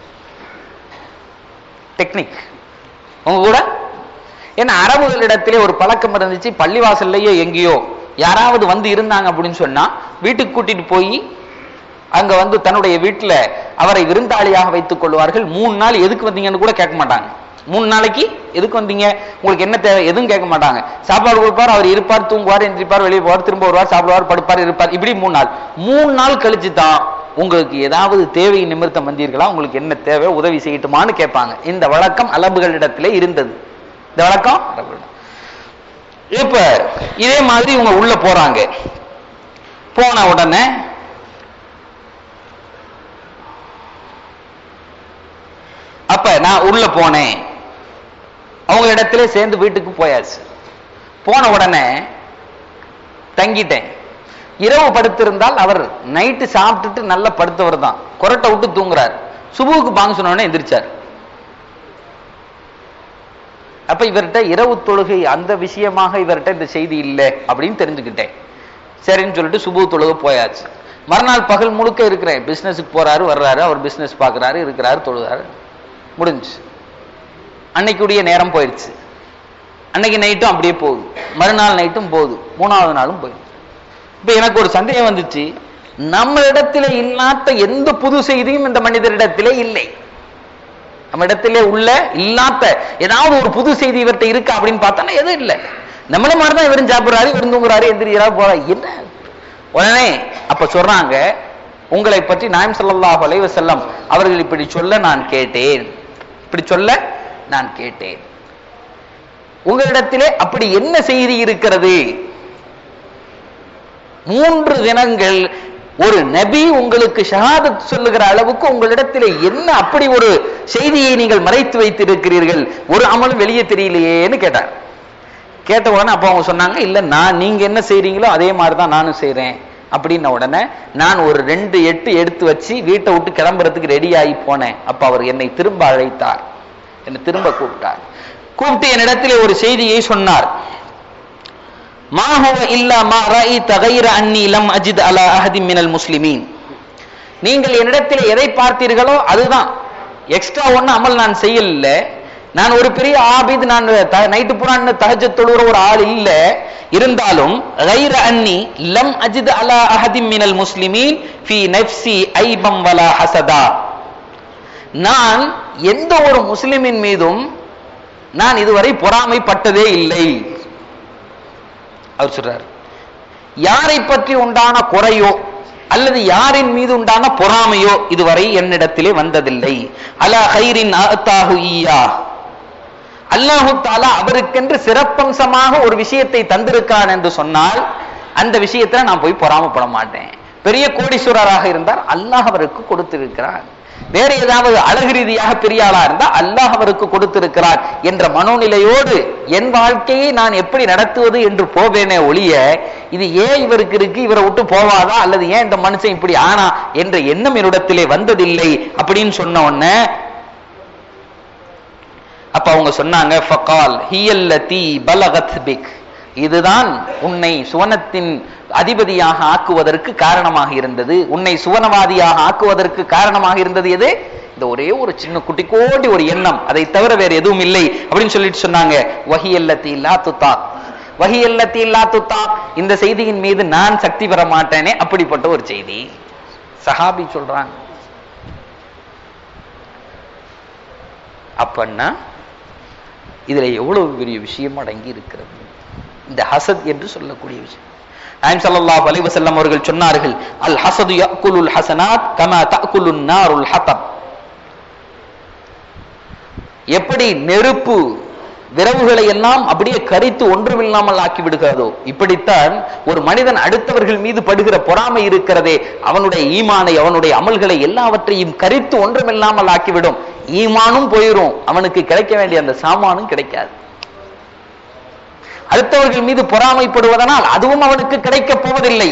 டெக்னிக் உங்க கூட ஏன்னா அரபுகளிடத்திலே ஒரு பழக்கம் இருந்துச்சு பள்ளிவாசல்லையோ எங்கேயோ யாராவது வந்து இருந்தாங்க அப்படின்னு சொன்னா வீட்டுக்கு கூட்டிட்டு போய் அங்க வந்து தன்னுடைய வீட்டுல அவரை விருந்தாளியாக வைத்துக் கொள்வார்கள் மூணு நாள் எதுக்கு வந்தீங்கன்னு கூட கேட்க மாட்டாங்க மூணு நாளைக்கு எதுக்கு வந்தீங்க உங்களுக்கு என்ன தேவை எதுவும் கேட்க மாட்டாங்க சாப்பாடு கொடுப்பார் அவர் இருப்பார் தூங்குவார் எந்திரிப்பார் வெளியே போவார் திரும்ப வருவார் சாப்பிடுவார் படுப்பார் இருப்பார் இப்படி மூணு நாள் மூணு நாள் கழிச்சு தான் உங்களுக்கு ஏதாவது தேவை நிமித்தம் வந்தீர்களா உங்களுக்கு என்ன தேவை உதவி செய்யட்டுமான்னு கேட்பாங்க இந்த வழக்கம் அலபுகளிடத்திலே இருந்தது இந்த வழக்கம் அரபுகளிடம். இப்ப இதே மாதிரி இவங்க உள்ள போறாங்க போன உடனே அப்ப நான் உள்ள போனேன் அவங்க இடத்துல சேர்ந்து வீட்டுக்கு போயாச்சு போன உடனே தங்கிட்டேன் இரவு படுத்திருந்தால் அவர் நைட்டு சாப்பிட்டுட்டு நல்லா படுத்தவர் தான் கொரட்டை விட்டு தூங்குறார் சுபுவுக்கு பாங்க சொன்ன உடனே எந்திரிச்சார் அப்ப இவர்கிட்ட இரவு தொழுகை அந்த விஷயமாக இவர்கிட்ட இந்த செய்தி இல்லை அப்படின்னு தெரிஞ்சுக்கிட்டேன் சரின்னு சொல்லிட்டு சுபு தொழுகை போயாச்சு மறுநாள் பகல் முழுக்க இருக்கிறேன் பிசினஸுக்கு போறாரு வர்றாரு அவர் பிசினஸ் பார்க்கறாரு இருக்கிறாரு தொழுகிறாரு முடிஞ்சு அன்னைக்குடைய நேரம் போயிடுச்சு அன்னைக்கு நைட்டும் அப்படியே போகுது மறுநாள் நைட்டும் போகுது மூணாவது நாளும் போயிடுச்சு இப்ப எனக்கு ஒரு சந்தேகம் வந்துச்சு நம்ம இடத்துல இல்லாத எந்த புது செய்தியும் இந்த மனிதரிடத்திலே இல்லை நம்ம இடத்திலே உள்ள இல்லாத ஏதாவது ஒரு புது செய்தி இவர்கிட்ட இருக்கா அப்படின்னு பார்த்தோன்னா எதுவும் இல்லை நம்மள மாதிரி தான் இவரும் சாப்பிடுறாரு இவரும் தூங்குறாரு எந்திரிக்கிறாரு போறாரு என்ன உடனே அப்ப சொல்றாங்க உங்களை பற்றி நாயம் ஸல்லல்லாஹு அலைஹி வஸல்லம் அவர்கள் இப்படி சொல்ல நான் கேட்டேன் இப்படி சொல்ல நான் கேட்டேன் உங்களிடத்திலே அப்படி என்ன செய்தி இருக்கிறது மூன்று தினங்கள் ஒரு நபி உங்களுக்கு ஷஹாதத் சொல்லுகிற அளவுக்கு உங்களிடத்திலே என்ன அப்படி ஒரு செய்தியை நீங்கள் மறைத்து வைத்திருக்கிறீர்கள் ஒரு அமலும் வெளியே தெரியலையேன்னு கேட்டார் கேட்ட உடனே அப்போ அவங்க சொன்னாங்க இல்ல நான் நீங்க என்ன செய்றீங்களோ அதே மாதிரி தான் நானும் செய்றேன் அப்படின்ன உடனே நான் ஒரு ரெண்டு எட்டு எடுத்து வச்சு வீட்டை விட்டு கிளம்புறதுக்கு ரெடி ஆகி போனேன் அப்ப அவர் என்னை திரும்ப அழைத்தார் என்னை திரும்ப கூப்பிட்டார் கூப்பிட்டு என்னிடத்திலே ஒரு செய்தியை சொன்னார் மா ஹுவ இல்லா மா ரஅய்த கைர அன்னி லம் அஜித் அலா அஹதி மினல் முஸ்லிமீன் நீங்கள் என்னிடத்தில் எதை பார்த்தீர்களோ அதுதான் எக்ஸ்ட்ரா ஒண்ணு அமல் நான் செய்யல நான் ஒரு பெரிய ஆபித் நான் நைட்டு பூரா தஹஜத் தொழுகிற ஒரு ஆள் இல்ல இருந்தாலும் கைர அன்னி லம் அஜித் அலா அஹதி மினல் முஸ்லிமீன் ஃபி நஃப்சி ஐபம் வலா ஹசதா நான் எந்த ஒரு முஸ்லிமின் மீதும் நான் இதுவரை பொறாமைப்பட்டதே இல்லை அவர் சொல்றார் யாரை பற்றி உண்டான குறையோ அல்லது யாரின் மீது உண்டான பொறாமையோ இதுவரை என்னிடத்திலே வந்ததில்லை அலா ஹைரின் அத்தாஹு ஈயா அல்லாஹு தாலா அவருக்கென்று சிறப்பம்சமாக ஒரு விஷயத்தை தந்திருக்கான் என்று சொன்னால் அந்த விஷயத்துல நான் போய் பொறாமப்பட மாட்டேன் பெரிய கோடீஸ்வரராக இருந்தார் அல்லாஹ் அவருக்கு கொடுத்திருக்கிறார் வேற ஏதாவது அழகு ரீதியாக பெரிய ஆளா இருந்தா அல்லாஹ் அவருக்கு கொடுத்திருக்கிறார் என்ற மனோநிலையோடு என் வாழ்க்கையை நான் எப்படி நடத்துவது என்று போவேனே ஒழிய இது ஏன் இவருக்கு இருக்கு இவரை விட்டு போவாதா அல்லது ஏன் இந்த மனுஷன் இப்படி ஆனா என்ற எண்ணம் என்னிடத்திலே வந்ததில்லை அப்படின்னு சொன்ன உடனே அப்ப அவங்க சொன்னாங்க ஃபகால் ஹியல்லதி பலகத் பிக் இதுதான் உன்னை சுவனத்தின் அதிபதியாக ஆக்குவதற்கு காரணமாக இருந்தது உன்னை சுவனவாதியாக ஆக்குவதற்கு காரணமாக இருந்தது எது இந்த ஒரே ஒரு சின்ன குட்டி கோடி ஒரு எண்ணம் அதை தவிர வேற எதுவும் இல்லை அப்படின்னு சொல்லிட்டு சொன்னாங்க வஹியல்லத்தி இல்லா துத்தா வஹியல்லத்தி இல்லா துத்தா இந்த செய்தியின் மீது நான் சக்தி பெற மாட்டேனே அப்படிப்பட்ட ஒரு செய்தி சஹாபி சொல்றாங்க அப்பன்னா இதுல எவ்வளவு பெரிய விஷயம் அடங்கி இருக்கிறது இந்த ஹசத் என்று சொல்லக்கூடிய விஷயம் நாயம் ஸல்லல்லாஹு அலைஹி வஸல்லம் அவர்கள் சொன்னார்கள் அல் ஹசது யஅகுலுல் ஹசனாத் கமா தஅகுலுன் நாருல் ஹதப் எப்படி நெருப்பு விரவுகளை எல்லாம் அப்படியே கரித்து ஒன்றுமில்லாமல் ஆக்கி விடுகிறதோ இப்படித்தான் ஒரு மனிதன் அடுத்தவர்கள் மீது படுகிற பொறாமை இருக்கிறதே அவனுடைய ஈமானை அவனுடைய அமல்களை எல்லாவற்றையும் கரித்து ஒன்றுமில்லாமல் ஆக்கிவிடும் ஈமானும் போயிரும் அவனுக்கு கிடைக்க வேண்டிய அந்த சாமானும் கிடைக்காது அடுத்தவர்கள் மீது பொறாமைப்படுவதனால் அதுவும் அவனுக்கு கிடைக்கப் போவதில்லை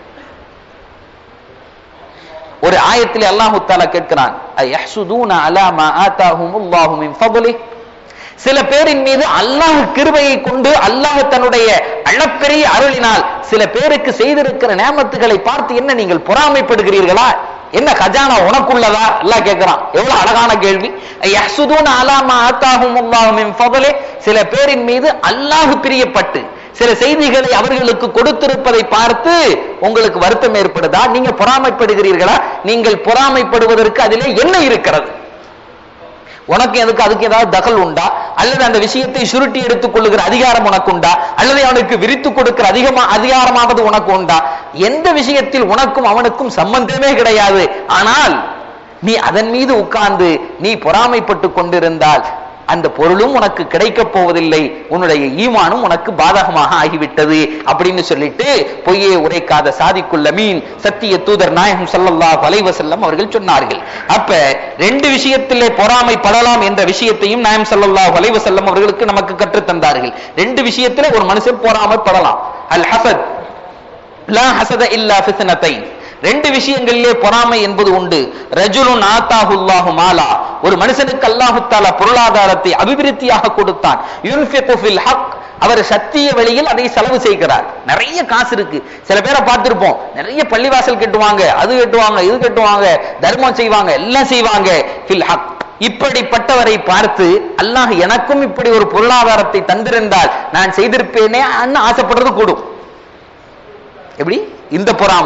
ஒரு ஆயத்திலே அல்லாஹு தாலா கேட்கிறான் அயஹ்சுதூன அலா மா ஆதாஹுமுல்லாஹு மின் ஃபضலிஹ் சில பேரின் மீது அல்லாஹ் கிருபையை கொண்டு அல்லாஹ் தன்னுடைய அளப்பெரிய அருளினால் சில பேருக்கு செய்திருக்கிற நேமத்துகளை பார்த்து என்ன நீங்கள் பொறாமைப்படுகிறீர்களா என்ன கஜானா உனக்குள்ளதா எல்லாம் கேட்கிறான் எவ்வளவு அழகான கேள்வி யஹ்சுதூன அலா மா ஆதாஹுமுல்லாஹு மின் ஃபضலிஹ் சில பேரின் மீது அல்லாஹ் பிரியப்பட்டு சில செய்திகளை அவர்களுக்கு கொடுத்திருப்பதை பார்த்து உங்களுக்கு வருத்தம் ஏற்படுதா நீங்க பொறாமைப்படுகிறீர்களா நீங்கள் பொறாமைப்படுவதற்கு அதிலே என்ன இருக்கிறது உனக்கு எதுக்கு அதுக்கு ஏதாவது தகல் உண்டா அல்லது அந்த விஷயத்தை சுருட்டி எடுத்துக் கொள்ளுகிற அதிகாரம் உனக்கு உண்டா அல்லது அவனுக்கு விரித்து கொடுக்கிற அதிகமா அதிகாரமாவது உனக்கு உண்டா எந்த விஷயத்தில் உனக்கும் அவனுக்கும் சம்பந்தமே கிடையாது ஆனால் நீ அதன் மீது உட்கார்ந்து நீ பொறாமைப்பட்டு கொண்டிருந்தால் அந்த பொருளும் உனக்கு கிடைக்கப் போவதில்லை உன்னுடைய ஈமானும் உனக்கு பாதகமாக ஆகிவிட்டது அப்படின்னு சொல்லிட்டு பொய்யே உரைக்காத சாதிக்குள்ள மீன் சத்திய தூதர் நாயகம் ஸல்லல்லாஹு அலைஹி வஸல்லம் அவர்கள் சொன்னார்கள் அப்ப ரெண்டு விஷயத்திலே பொறாமைப்படலாம் என்ற விஷயத்தையும் நாயம் ஸல்லல்லாஹு அலைஹி வஸல்லம் அவர்களுக்கு நமக்கு கற்றுத் தந்தார்கள் ரெண்டு விஷயத்திலே ஒரு மனுஷன் பொறாமைப்படலாம் அல் ஹசத் லா ஹசத இல்லா ஃபித்னத்தைன் ரெண்டு விஷயங்களிலே பொறாமை என்பது உண்டு ரஜுலுன் ஆத்தாஹுல்லாஹு மாலா ஒரு மனுஷனுக்கு அல்லாஹு தாலா பொருளாதாரத்தை அபிவிருத்தியாக கொடுத்தான் யுன்ஃபிகு ஃபில் ஹக் அவர் சத்திய வழியில் அதை செலவு செய்கிறார் நிறைய காசு இருக்கு சில பேரை பார்த்திருப்போம் நிறைய பள்ளிவாசல் கட்டுவாங்க அது கட்டுவாங்க இது கட்டுவாங்க தர்மம் செய்வாங்க எல்லாம் செய்வாங்க ஃபில் ஹக் இப்படிப்பட்டவரை பார்த்து அல்லாஹ் எனக்கும் இப்படி ஒரு பொருளாதாரத்தை தந்திருந்தால் நான் செய்திருப்பேனே அன்னு ஆசைப்படுறது கூடும் எப்படி இந்த பொறாமை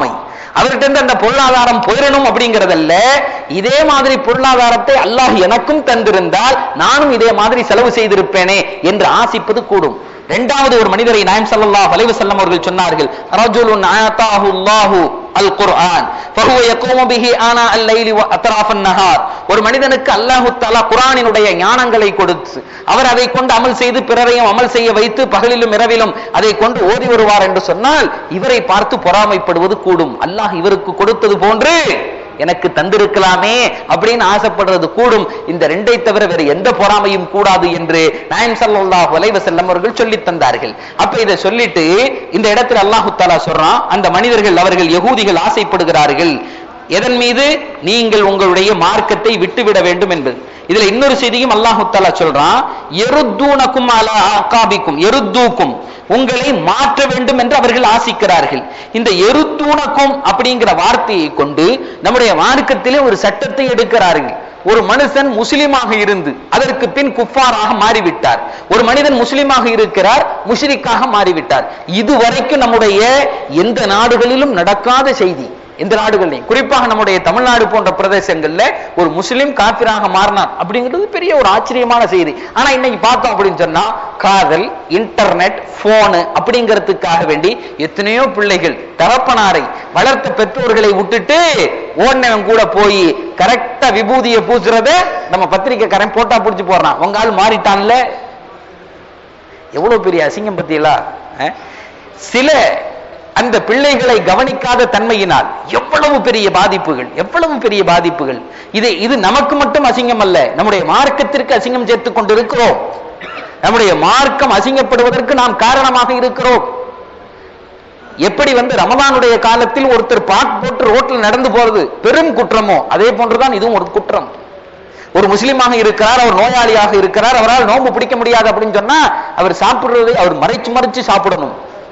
அவர்கிட்ட இருந்து அந்த பொருளாதாரம் போயிடணும் அப்படிங்கறதல்ல இதே மாதிரி பொருளாதாரத்தை அல்லாஹ் எனக்கும் தந்திருந்தால் நானும் இதே மாதிரி செலவு செய்திருப்பேனே என்று ஆசிப்பது கூடும் இரண்டாவது ஒரு மனிதரை நாயம் ஸல்லல்லாஹு அலைஹி வஸல்லம் அவர்கள் சொன்னார்கள் ரஜுலுன் ஆதாஹு அல்லாஹு அல் குர்ஆன் ஃபஹுவ யகூமு பிஹி ஆனா அல்-லைலி வ அத்ராஃபன் நஹார் ஒரு மனிதனுக்கு அல்லாஹ் தஆலா குர்ஆனினுடைய ஞானங்களை கொடுத்து அவர் அதை கொண்டு அமல் செய்து பிறரையும் அமல் செய்ய வைத்து பகலிலும் இரவிலும் அதை கொண்டு ஓதி வருவார் என்று சொன்னால் இவரை பார்த்து பொறாமைப்படுவது கூடும் அல்லாஹ் இவருக்கு கொடுத்தது போன்று எனக்கு தந்திருக்கலாமே அப்படின்னு ஆசைப்படுறது கூடும் இந்த ரெண்டை தவிர வேற எந்த பொறாமையும் கூடாது என்று நாயம் ஸல்லல்லாஹு அலைஹி வஸல்லம் அவர்கள் சொல்லி தந்தார்கள் அப்ப இதை சொல்லிட்டு இந்த இடத்துல அல்லாஹு தஆலா சொல்றான் அந்த மனிதர்கள் அவர்கள் யகூதிகள் ஆசைப்படுகிறார்கள் எதன் மீது நீங்கள் உங்களுடைய மார்க்கத்தை விட்டுவிட வேண்டும் என்பது இதுல இன்னொரு செய்தியும் அல்லாஹு தஆலா சொல்றான் எருத்தூனக்கும் அலா ஆகாபிக்கும் எருத்தூக்கும் உங்களை மாற்ற வேண்டும் என்று அவர்கள் ஆசிக்கிறார்கள் இந்த எருத்தூனக்கும் அப்படிங்கிற வார்த்தையை கொண்டு நம்முடைய மார்க்கத்திலே ஒரு சட்டத்தை எடுக்கிறார்கள் ஒரு மனுஷன் முஸ்லிமாக இருந்து அதற்கு பின் குஃபாராக மாறிவிட்டார் ஒரு மனிதன் முஸ்லிமாக இருக்கிறார் முஷ்ரிக்காக மாறிவிட்டார் இதுவரைக்கும் நம்முடைய எந்த நாடுகளிலும் நடக்காத செய்தி எந்த நாடுகள்லையும் குறிப்பாக நம்முடைய தமிழ்நாடு போன்ற பிரதேசங்கள்ல ஒரு முஸ்லிம் காபிராக மாறினார் அப்படிங்கிறது பெரிய ஒரு ஆச்சரியமான செய்தி ஆனா இன்னைக்கு பார்த்தோம் அப்படின்னு சொன்னா காதல் இன்டர்நெட் போனு அப்படிங்கிறதுக்காக வேண்டி எத்தனையோ பிள்ளைகள் தகப்பனாரை வளர்த்த பெற்றோர்களை விட்டுட்டு ஓடினவன் கூட போய் கரெக்டா விபூதியை பூசுறத நம்ம பத்திரிக்கை கரன் போட்டா புடிச்சு போடுறான் உங்க ஆள் மாறிட்டான்ல எவ்வளவு பெரிய அசிங்கம் பத்தியலா அஹ்? சில அந்த பிள்ளைகளை கவனிக்காத தன்மையினால் எவ்வளவு பெரிய பாதிப்புகள் எவ்வளவு பெரிய பாதிப்புகள் இது இது நமக்கு மட்டும் அசிங்கம் அல்ல நம்முடைய மார்க்கத்திற்கு அசிங்கம் சேர்த்துக் கொண்டிருக்கிறோம் நம்முடைய மார்க்கம் அசிங்கப்படுவதற்கு நாம் காரணமாக இருக்கிறோம் எப்படி வந்து ரமதானுடைய காலத்தில் ஒருத்தர் பாட் போட்டு ரோட்ல நடந்து போறது பெரும் குற்றமோ அதே போன்றுதான் இதுவும் ஒரு குற்றம் ஒரு முஸ்லீமாக இருக்கிறார் அவர் நோயாளியாக இருக்கிறார் அவரால் நோன்பு பிடிக்க முடியாது அப்படின்னு சொன்னா அவர் சாப்பிடுறதை அவர் மறைச்சு மறைச்சு சாப்பிடணும்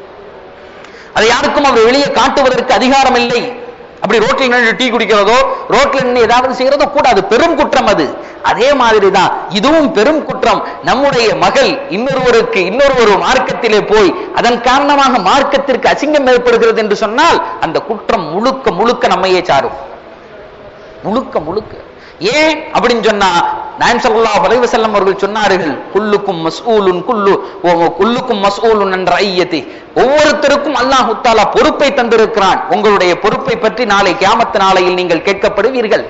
அதை யாருக்கும் அவர் வெளியே காட்டுவதற்கு அதிகாரம் இல்லை அப்படி ரோட்டில் நின்று டீ குடிக்கிறதோ ரோட்ல நின்று ஏதாவது செய்யறதோ கூடாது பெரும் குற்றம் அது அதே மாதிரிதான் இதுவும் பெரும் குற்றம் நம்முடைய மகள் இன்னொருவருக்கு இன்னொரு ஒரு மார்க்கத்திலே போய் அதன் காரணமாக மார்க்கத்திற்கு அசிங்கம் ஏற்படுகிறது என்று சொன்னால் அந்த குற்றம் முழுக்க முழுக்க நம்மையே சாரும் முழுக்க முழுக்க ஏன் அப்படின்னு சொன்னா நாயம் ஸல்லல்லாஹு அலைஹி வஸல்லம் அவர்கள் சொன்னார்கள் குல்லுக்கும் மஸ்ஊலுன் குல்லு ஓ- குல்லுக்கும் மஸ்ஊலுன் என்ற ஐயத்தி ஒவ்வொருத்தருக்கும் அல்லாஹ் தஆலா பொறுப்பை தந்திருக்கிறான் உங்களுடைய பொறுப்பை பற்றி நாளை கியாமத் நாளையில் நீங்கள் கேட்கப்படுவீர்கள்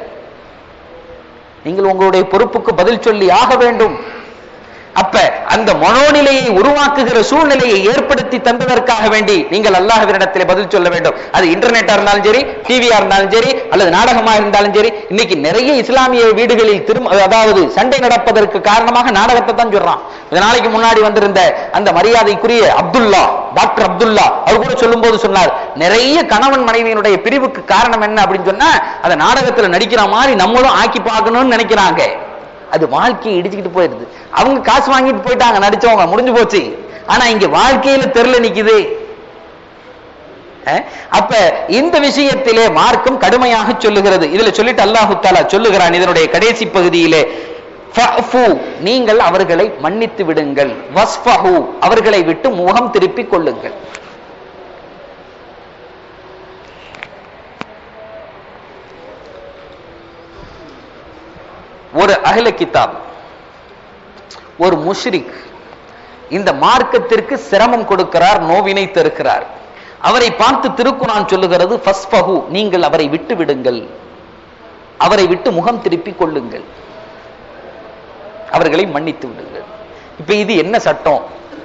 நீங்கள் உங்களுடைய பொறுப்புக்கு பதில் சொல்லி ஆக வேண்டும் அப்ப அந்த மனோநிலையை உருவாக்குகிற சூழ்நிலையை ஏற்படுத்தி தந்ததற்காக வேண்டி நீங்கள் அல்லாஹ்வினிடத்திலே பதில் சொல்ல வேண்டும் அது இன்டர்நெட்டா இருந்தாலும் சரி டிவியா இருந்தாலும் சரி அல்லது நாடகமா இருந்தாலும் சரி இன்னைக்கு நிறைய இஸ்லாமிய வீடுகளில் திரும்ப அதாவது சண்டை நடப்பதற்கு காரணமாக நாடகத்தை தான் சொல்றான் கொஞ்ச நாளைக்கு முன்னாடி வந்திருந்த அந்த மரியாதைக்குரிய அப்துல்லா டாக்டர் அப்துல்லா அவர் கூட சொல்லும்போது சொன்னார் நிறைய கணவன் மனைவியினுடைய பிரிவுக்கு காரணம் என்ன அப்படின்னு சொன்னா அந்த நாடகத்துல நடிக்கிற மாதிரி நம்மளும் ஆக்கி பார்க்கணும்னு நினைக்கிறாங்க அது வாழ்க்கையை இடிச்சுக்கிட்டு போயிருது அவங்க காசு வாங்கிட்டு போயிட்டாங்க நடிச்சவங்க முடிஞ்சு போச்சு ஆனா இங்க வாழ்க்கையில தெருல நிக்குது அஹ், அப்ப இந்த விஷயத்திலே மார்க்கம் கடுமையாக சொல்லுகிறது இதுல சொல்லிட்டு அல்லாஹு தாலா சொல்லுகிறான் இதனுடைய கடைசி பகுதியிலே ஃபஅஃபு, நீங்கள் அவர்களை மன்னித்து விடுங்கள் வஸ்ஃபஹு, அவர்களை விட்டு முகம் திருப்பிக் கொள்ளுங்கள் ஒரு அஹ்ல கிதாப் ஒரு முஷ்ரிக் இந்த மார்க்கத்திற்கு சிரமம் கொடுக்கிறார் நோவினை தருக்கிறார் அவரை பார்த்து திருக்குறான் சொல்லுகிறது ஃபஸ்ஃபஹு, நீங்கள் அவரை விட்டு விடுங்கள் அவரை விட்டு முகம் திருப்பிக் கொள்ளுங்கள் அவர்களை மன்னித்து விடுங்கள் இப்ப இது என்ன சட்டம்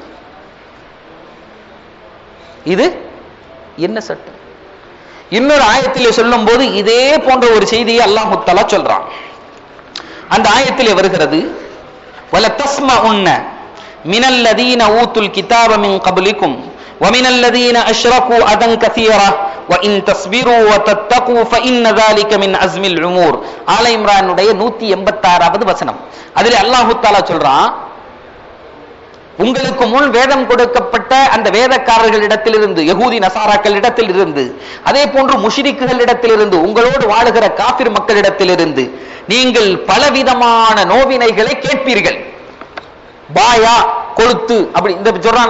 இது என்ன சட்டம் இன்னொரு ஆயத்திலே சொல்லும் போது இதே போன்ற ஒரு செய்தியை அல்லாஹ் தஆலா சொல்றான் அந்த ஆயத்திலே வருகிறது வல தஸ்மஉன்ன மினல் லதீன ஊத்துல் கிதாப மின் கப்லிக்கும் ومن الذين أشركوا أذى كثيرا وإن تصبروا وتتقوا فإن ذلك من عزم الأمور ஆல இம்ரானுடைய 186வது வசனம் அதிலே அல்லாஹ் தஆலா சொல்றான் உங்களுக்கு முன் வேதம் கொடுக்கப்பட்ட அந்த வேதக்காரர்களிடத்திலிருந்து யகூதி நசாராக்களிடத்தில் இருந்து அதே போன்று முஷிரிக்குகளிடத்திலிருந்து உங்களோடு வாழுகிற காபிர் மக்களிடத்திலிருந்து நீங்கள் பலவிதமான நோவினைகளை கேட்பீர்கள் பாயா கொளுத்து அப்படி இந்த சொல்றான்ல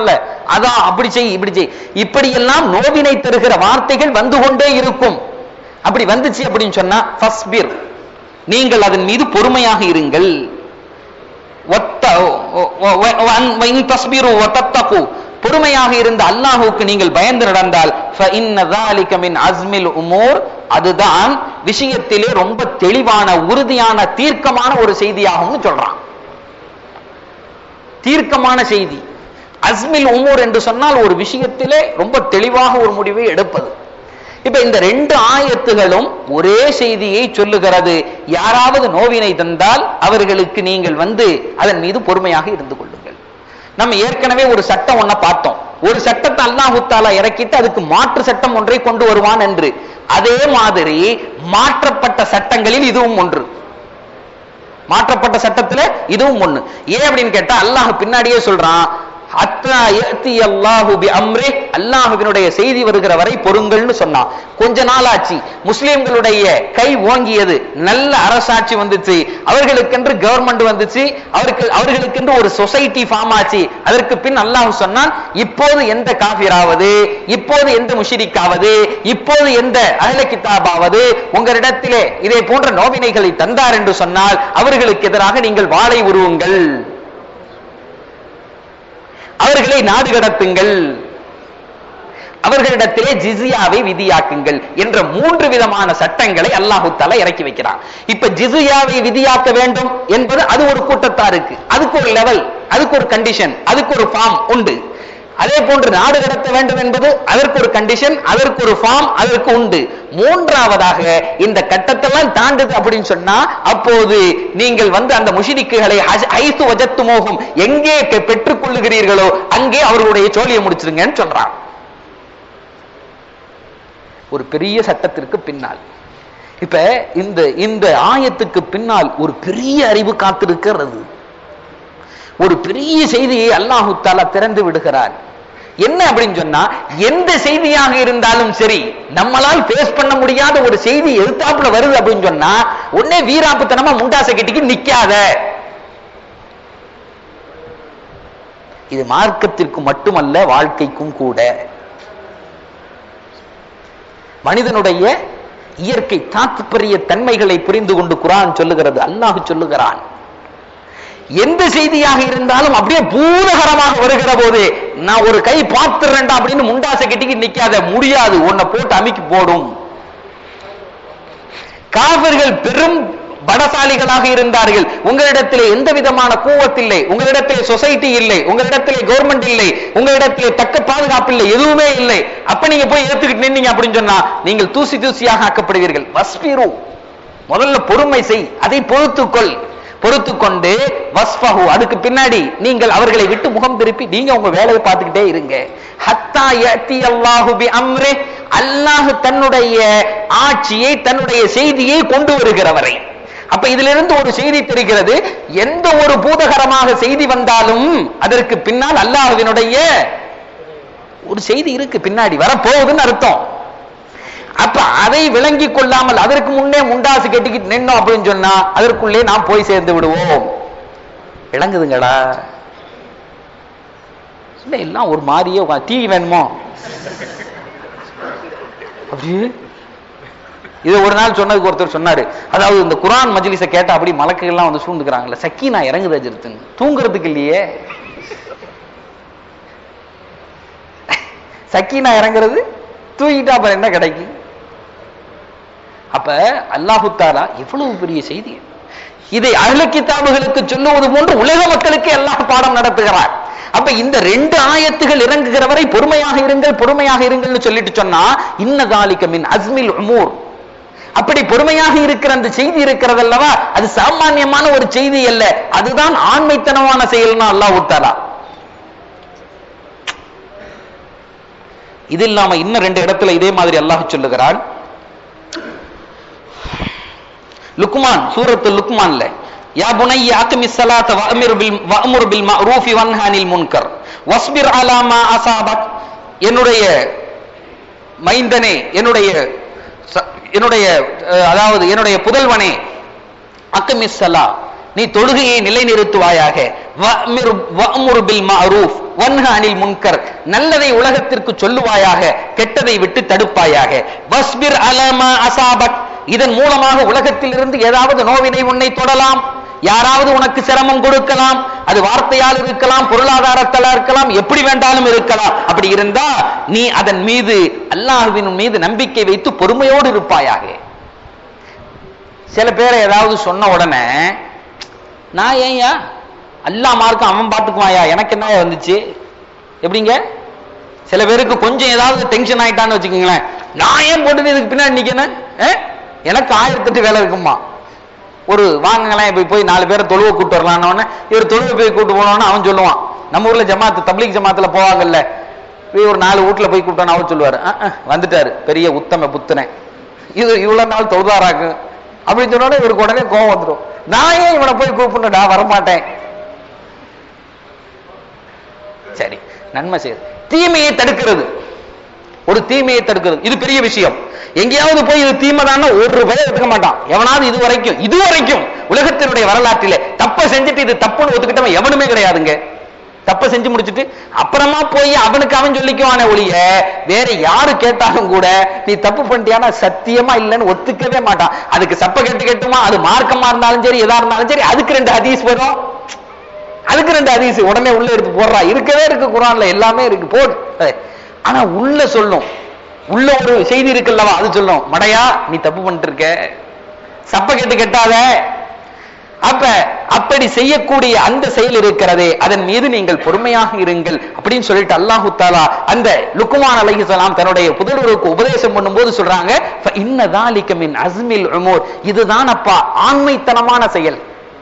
அதான் அப்படி செய் இப்படி செய் இப்படியெல்லாம் நோவினை தருகிற வார்த்தைகள் வந்து கொண்டே இருக்கும் அப்படி வந்துச்சு அப்படின்னு சொன்னா ஃபஸ்பிர் நீங்கள் அதன் மீது பொறுமையாக இருங்கள் ஒத்த ஒ- ஒ- ஒ- அன்- இன் தஸ்பிரு வ தத்தகு. பொறுமையாக இருந்த அல்லாஹுக்கு நீங்கள் பயந்து நடந்தால் فَإِنَّ ذَلِكَ مِنْ عَزْمِ الْأُمُورِ அதுதான் விஷயத்திலே ரொம்ப தெளிவான உறுதியான தீர்க்கமான ஒரு செய்தியாகும்னு சொல்றான் தீர்க்கமான செய்தி அஸ்மில் உமூர் என்று சொன்னால் ஒரு விஷயத்திலே ரொம்ப தெளிவாக ஒரு முடிவை எடுப்பது இப்ப இந்த ரெண்டு ஆயத்துகளும் ஒரே செய்தியை சொல்லுகிறது யாராவது நோவினை தந்தால் அவர்களுக்கு நீங்கள் வந்து அதன் மீது பொறுமையாக இருந்து கொள்ளுங்கள் நம்ம ஏற்கனவே ஒரு சட்டம் ஒன்ன பார்த்தோம் ஒரு சட்டத்தை அல்லாஹு தாலா இறக்கிட்டு அதுக்கு மாற்று சட்டம் ஒன்றை கொண்டு வருவான் என்று அதே மாதிரி மாற்றப்பட்ட சட்டங்களில் இதுவும் ஒன்று மாற்றப்பட்ட சட்டத்துல இதுவும் ஒண்ணு ஏன் அப்படின்னு கேட்டா அல்லாஹ் பின்னாடியே சொல்றான் ஹத்தா யஅதி அல்லாஹு பி அம்ரி அல்லாஹ்வினுடைய செய்தி வருகிற வரை பொறுங்கள்னு சொன்னான் கொஞ்ச நாள் ஆச்சு முஸ்லிம்களுடைய கை ஓங்கியது நல்ல அரசாட்சி வந்துச்சு அவர்களுக்கென்று கவர்மெண்ட் வந்துச்சு அவருக்கு அவர்களுக்கென்று ஒரு சொசைட்டி ஃபார்ம் ஆச்சு அதற்கு பின் அல்லாஹ் சொன்னான் இப்போது எந்த காபிராவது இப்போது எந்த முஷிரிக்காவது இப்போது எந்த அஹ்ல கிதாபாவது உங்களிடத்திலே இதே போன்ற நோவினைகளை தந்தார் என்று சொன்னால் அவர்களுக்கு எதிராக நீங்கள் வாளை உருவுங்கள் அவர்களை நாடு கடத்துங்கள் அவர்களிடத்திலே ஜிசியாவை விதியாக்குங்கள் என்ற மூன்று விதமான சட்டங்களை அல்லாஹு தஆலா இறக்கி வைக்கிறான் இப்ப ஜிசியாவை விதியாக்க வேண்டும் என்பது அது ஒரு கூட்டத்தாருக்கு அதுக்கு ஒரு லெவல் அதுக்கு ஒரு கண்டிஷன் அதுக்கு ஒரு ஃபார்ம் உண்டு அதே போன்று நாடு கடத்த வேண்டும் என்பது அதற்கு ஒரு கண்டிஷன் அதற்கு ஒரு ஃபார்ம் அதற்கு உண்டு மூன்றாவதாக இந்த கட்டத்தெல்லாம் தாண்டுது அப்படின்னு சொன்னா அப்போது நீங்கள் வந்து அந்த முஷிரிக்குகளை ஐசு வஜத்து மோகம் எங்கே பெ- பெற்றுக் கொள்ளுகிறீர்களோ அங்கே அவர்களுடைய சோழியை முடிச்சிருங்கன்னு சொல்றான் ஒரு பெரிய சட்டத்திற்கு பின்னால் இப்ப இந்த இந்த ஆயத்துக்கு பின்னால் ஒரு பெரிய அறிவு காத்திருக்கிறது ஒரு பெரிய செய்தியை அல்லாஹு தாலா திறந்து விடுகிறார் என்ன அப்படின்னு சொன்னா எந்த செய்தியாக இருந்தாலும் சரி நம்மளால் பேஸ் பண்ண முடியாத ஒரு செய்தி எதிர்த்தாப்புல வருது அப்படின்னு சொன்னா உடனே வீராப்புத்தனமா முண்டாசை கட்டிக்கு நிக்காத இது மார்க்கத்திற்கு மட்டுமல்ல வாழ்க்கைக்கும் கூட மனிதனுடைய இயற்கை தாத்பரிய தன்மைகளை புரிந்து கொண்டு குரான் சொல்லுகிறது அல்லாஹ் சொல்லுகிறான் எந்த செய்தியாக இருந்தாலும் அப்படியே பூதகரமாக வருகிற போது நான் ஒரு கை பார்த்துறேன்டா அப்படின்னு முண்டாசை கட்டிக்கு நிக்காத முடியாது உன்னை போட்டு அமுக்கி போடும் காவிர்கள் பெரும் படசாலிகளாக இருந்தார்கள் உங்களிடத்திலே எந்த விதமான கூவத்தில்லை உங்களிடத்திலே சொசைட்டி இல்லை உங்களிடத்திலே கவர்மெண்ட் இல்லை உங்களிடத்திலே தக்க பாதுகாப்பு இல்லை எதுவுமே இல்லை அப்ப நீங்க போய் ஏத்துக்கிட்டு நின்னீங்க அப்படின்னு சொன்னா நீங்கள் தூசி தூசியாக ஆக்கப்படுவீர்கள் வஸ்பிரு முதல்ல பொறுமை செய் அதை பொறுத்துக்கொள் பொறுத்து கொண்டு வஸ்பஹு அதுக்கு பின்னாடி நீங்கள் அவர்களை விட்டு முகம் திருப்பி நீங்க உங்க வேலையை பார்த்துக்கிட்டே இருங்க ஹத்தா யத்தி அல்லாஹு பி அம்ரே அல்லாஹ் தன்னுடைய ஆட்சியை தன்னுடைய செய்தியை கொண்டு வருகிறவரை அப்ப இதிலிருந்து ஒரு செய்தி தெரிகிறது எந்த ஒரு பூதகரமாக செய்தி வந்தாலும் அதற்கு பின்னால் அல்லாஹ்வினுடைய ஒரு செய்தி இருக்கு பின்னாடி வரப்போகுதுன்னு அர்த்தம் அப்ப அதை விளங்கி கொள்ளாமல் அதற்கு முன்னே முண்டாசு கட்டிக்கிட்டு நின்னோம் அப்படின்னு சொன்னா அதற்குள்ளே நாம் போய் சேர்ந்து விடுவோம் விளங்குதுங்களா இல்ல எல்லாம் ஒரு மாதிரியே உக்கா- டீ வேணுமோ அப்படியே இது ஒரு நாள் சொன்னதுக்கு ஒருத்தர் சொன்னாரு அதாவது இந்த குரான் மஜ்லிஸை கேட்டா அப்படி மலக்குகள்லாம் வந்து சூழ்ந்துக்கிறாங்கல்ல சக்கீனா இறங்குது அஜிருத்துன்னு தூங்குறதுக்கு இல்லையே சக்கீனா இறங்குறது தூங்கிட்டா அப்புறம் என்ன கிடைக்கும் அப்ப அல்லாஹு தாலா எவ்வளவு பெரிய செய்தி இதை அஹ்ல கிதாபுகளுக்கு சொல்லுவது போன்று உலக மக்களுக்கு அல்லாஹ் பாடம் நடத்துகிறார் அப்ப இந்த ரெண்டு ஆயத்துகள் இறங்குகிற வரை பொறுமையாக இருங்கள் பொறுமையாக இருங்கள்னு சொல்லிட்டு சொன்னா இன்னதாலிக்க மின் அஸ்மில் உமூர் அப்படி பொறுமையாக இருக்கிற அந்த செய்தி இருக்கிறது அல்லவா அது சாமானியமான ஒரு செய்தி அல்ல அதுதான் ஆண்மைத்தனமான செயல்னா அல்லாஹ் தாலா இது இல்லாம இன்னும் ரெண்டு இடத்துல இதே மாதிரி அல்லாஹ் சொல்லுகிறான் லுக்மான் சூரத்து லுக்மான்ல யா புனைய அக்மி ஸலாத்த வஅமிர் பில் வஅமுர் பில் மஅரூஃப் வன்ஹா அனில் முன்கர் வஸ்பிர் அலா மா அஸாபக் என்னுடைய மைந்தனே என்னுடைய ச- என்னுடைய அஹ், அதாவது என்னுடைய புதல்வனே அக்மி ஸலா நீ தொழுகையை நிலைநிறுத்துவாயாக வஅமிர் வஅமுர் பில் மஅரூஃப் வன்ஹ அனில் முன்கர் நல்லதை உலகத்திற்கு சொல்லுவாயாக கெட்டதை விட்டு தடுப்பாயாக வஸ்பிர் அலமா அசாபக் இதன் மூலமாக உலகத்திலிருந்து ஏதாவது நோவினை உன்னை தொடலாம் யாராவது உனக்கு சிரமம் கொடுக்கலாம் அது வார்த்தையால் இருக்கலாம் பொருளாதாரத்தால் இருக்கலாம் எப்படி வேண்டாலும் இருக்கலாம் அப்படி இருந்தா நீ அதன் மீது அல்லாஹ்வின் மீது நம்பிக்கை வைத்து பொறுமையோடு இருப்பாயாக சில பேரை ஏதாவது சொன்ன உடனே நான் ஏன்யா அல்லாஹ் மார்க்கம் அவன் பார்த்துக்குவாயா எனக்கு என்ன வந்துச்சு எப்படிங்க சில பேருக்கு கொஞ்சம் ஏதாவது டென்ஷன் ஆயிட்டான்னு வச்சுக்கோங்களேன் நான் ஏன் போட்டு இதுக்கு பின்னாடி நிக்கணும் ஆ? எனக்கு ஆயிரத்தெட்டு வேலை இருக்குமா ஒரு வாங்குங்களேன் இப்ப போய் நாலு பேரை தொழுவை கூட்டு வரலான்னு இவர் தொழுவை போய் கூட்டு போனோன்னு அவன் சொல்லுவான் நம்ம ஊர்ல ஜமாத்து தப்லீக் ஜமாத்துல போவாங்கல்ல போய் ஒரு நாலு வீட்டுல போய் கூப்பிட்டான்னு அவர் சொல்லுவாரு "அஹ், அஹ், வந்துட்டாரு பெரிய உத்தம புத்தனை இது இவ்வளவு நாள் தொழுதாராக்கு அப்படின்னு சொன்னோட இவருக்கு உடனே கோவம் வந்துடும் நான் ஏன் இவனை போய் கூப்பிடணும் நான் வரமாட்டேன் சரி நன்மை செய்யுது தீமையை தடுக்கிறது ஒரு தீமையை தடுக்கிறது இது பெரிய விஷயம் எங்கேயாவது போய் இது தீமைதான்னா ஒரு ரூபாய் எடுத்துக்க மாட்டான் எவனாவது இது வரைக்கும் இது வரைக்கும் உலகத்தினுடைய வரலாற்றிலே தப்ப செஞ்சுட்டு இது தப்புன்னு ஒத்துக்கிட்டவன் எவனுமே கிடையாதுங்க தப்ப செஞ்சு முடிச்சிட்டு அப்புறமா போய் அவனுக்கு அவன் சொல்லிக்குவானே ஒழிய வேற யாரு கேட்டாலும் கூட நீ தப்பு பண்ணிட்டியானா சத்தியமா இல்லைன்னு ஒத்துக்கவே மாட்டான் அதுக்கு சப்ப கெட்டு கெட்டுமா அது மார்க்கமா இருந்தாலும் சரி எதா இருந்தாலும் சரி அதுக்கு ரெண்டு ஹதீஸ் வரும் அதுக்கு ரெண்டு ஹதீஸ் உடனே உள்ள எடுத்து போடுறா இருக்கவே இருக்கு குரான்ல எல்லாமே இருக்கு போடு அஹ். ஆனா உள்ள சொல்லும் உள்ள ஒரு செய்தி இருக்குல்லவா அது சொல்லும் மடையா நீ தப்பு பண்ணிட்டு இருக்க சப்ப கெட்டு கெட்டாத அப்ப அப்படி செய்யக்கூடிய அந்த செயல் இருக்கிறதே அதன் மீது நீங்கள் பொறுமையாக இருங்கள் அப்படின்னு சொல்லிட்டு அல்லாஹு தாலா அந்த லுக்குமான் அலைஹிஸ்ஸலாம் தன்னுடைய புதல்வருக்கு உபதேசம் பண்ணும்போது சொல்றாங்க இன்னதாலிக்க மின் அஸ்மில் உமூர் இதுதான் அப்பா ஆண்மைத்தனமான செயல்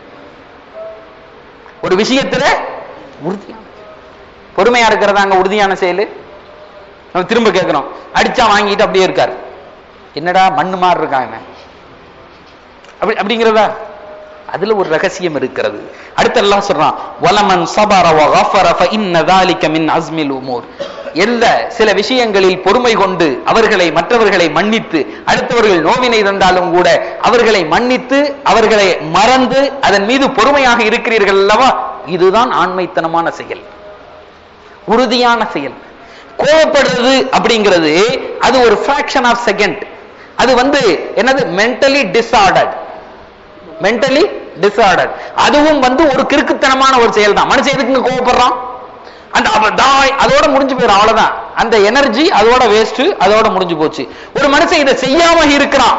ஒரு விஷயத்துல உறுதியான பொறுமையா இருக்கிறதாங்க உறுதியான செயல் நம்ம திரும்ப கேட்கிறோம் அடிச்சா வாங்கிட்டு அப்படியே இருக்காரு என்னடா மண்ணு மாதிரி இருக்காங்க அப்படி அப்படிங்கிறதா அதுல ஒரு ரகசியம் இருக்கிறது அடுத்து எல்லாம் சொல்றான் வலமன் சபர வ கஃபர ஃப இன்ன ذلك மின் அஸ்மில் உமூர் எந்த சில விஷயங்களில் பொறுமை கொண்டு அவர்களை மற்றவர்களை மன்னித்து அடுத்தவர்கள் நோவினை தந்தாலும் கூட அவர்களை மன்னித்து அவர்களை மறந்து அதன் மீது பொறுமையாக இருக்கிறீர்கள் அல்லவா இதுதான் ஆண்மைத்தனமான செயல் உறுதியான செயல் கோவப்படுறது அப்படிங்கிறது அது ஒரு fraction ஆஃப் செகண்ட் அது வந்து என்னது மென்டலி டிஸார்டர்ட் மென்டலி டிஸார்டர் அதுவும் வந்து ஒரு கிறுக்குத்தனமான ஒரு செயல் தான் மனுஷன் எதுக்குங்க கோவப்படுறான் அந்த அவ- தாய் அதோட முடிஞ்சு போயிடும் அவ்வளவுதான் அந்த எனர்ஜி அதோட வேஸ்ட் அதோட முடிஞ்சு போச்சு ஒரு மனுஷன் இதை செய்யாம இருக்கிறான்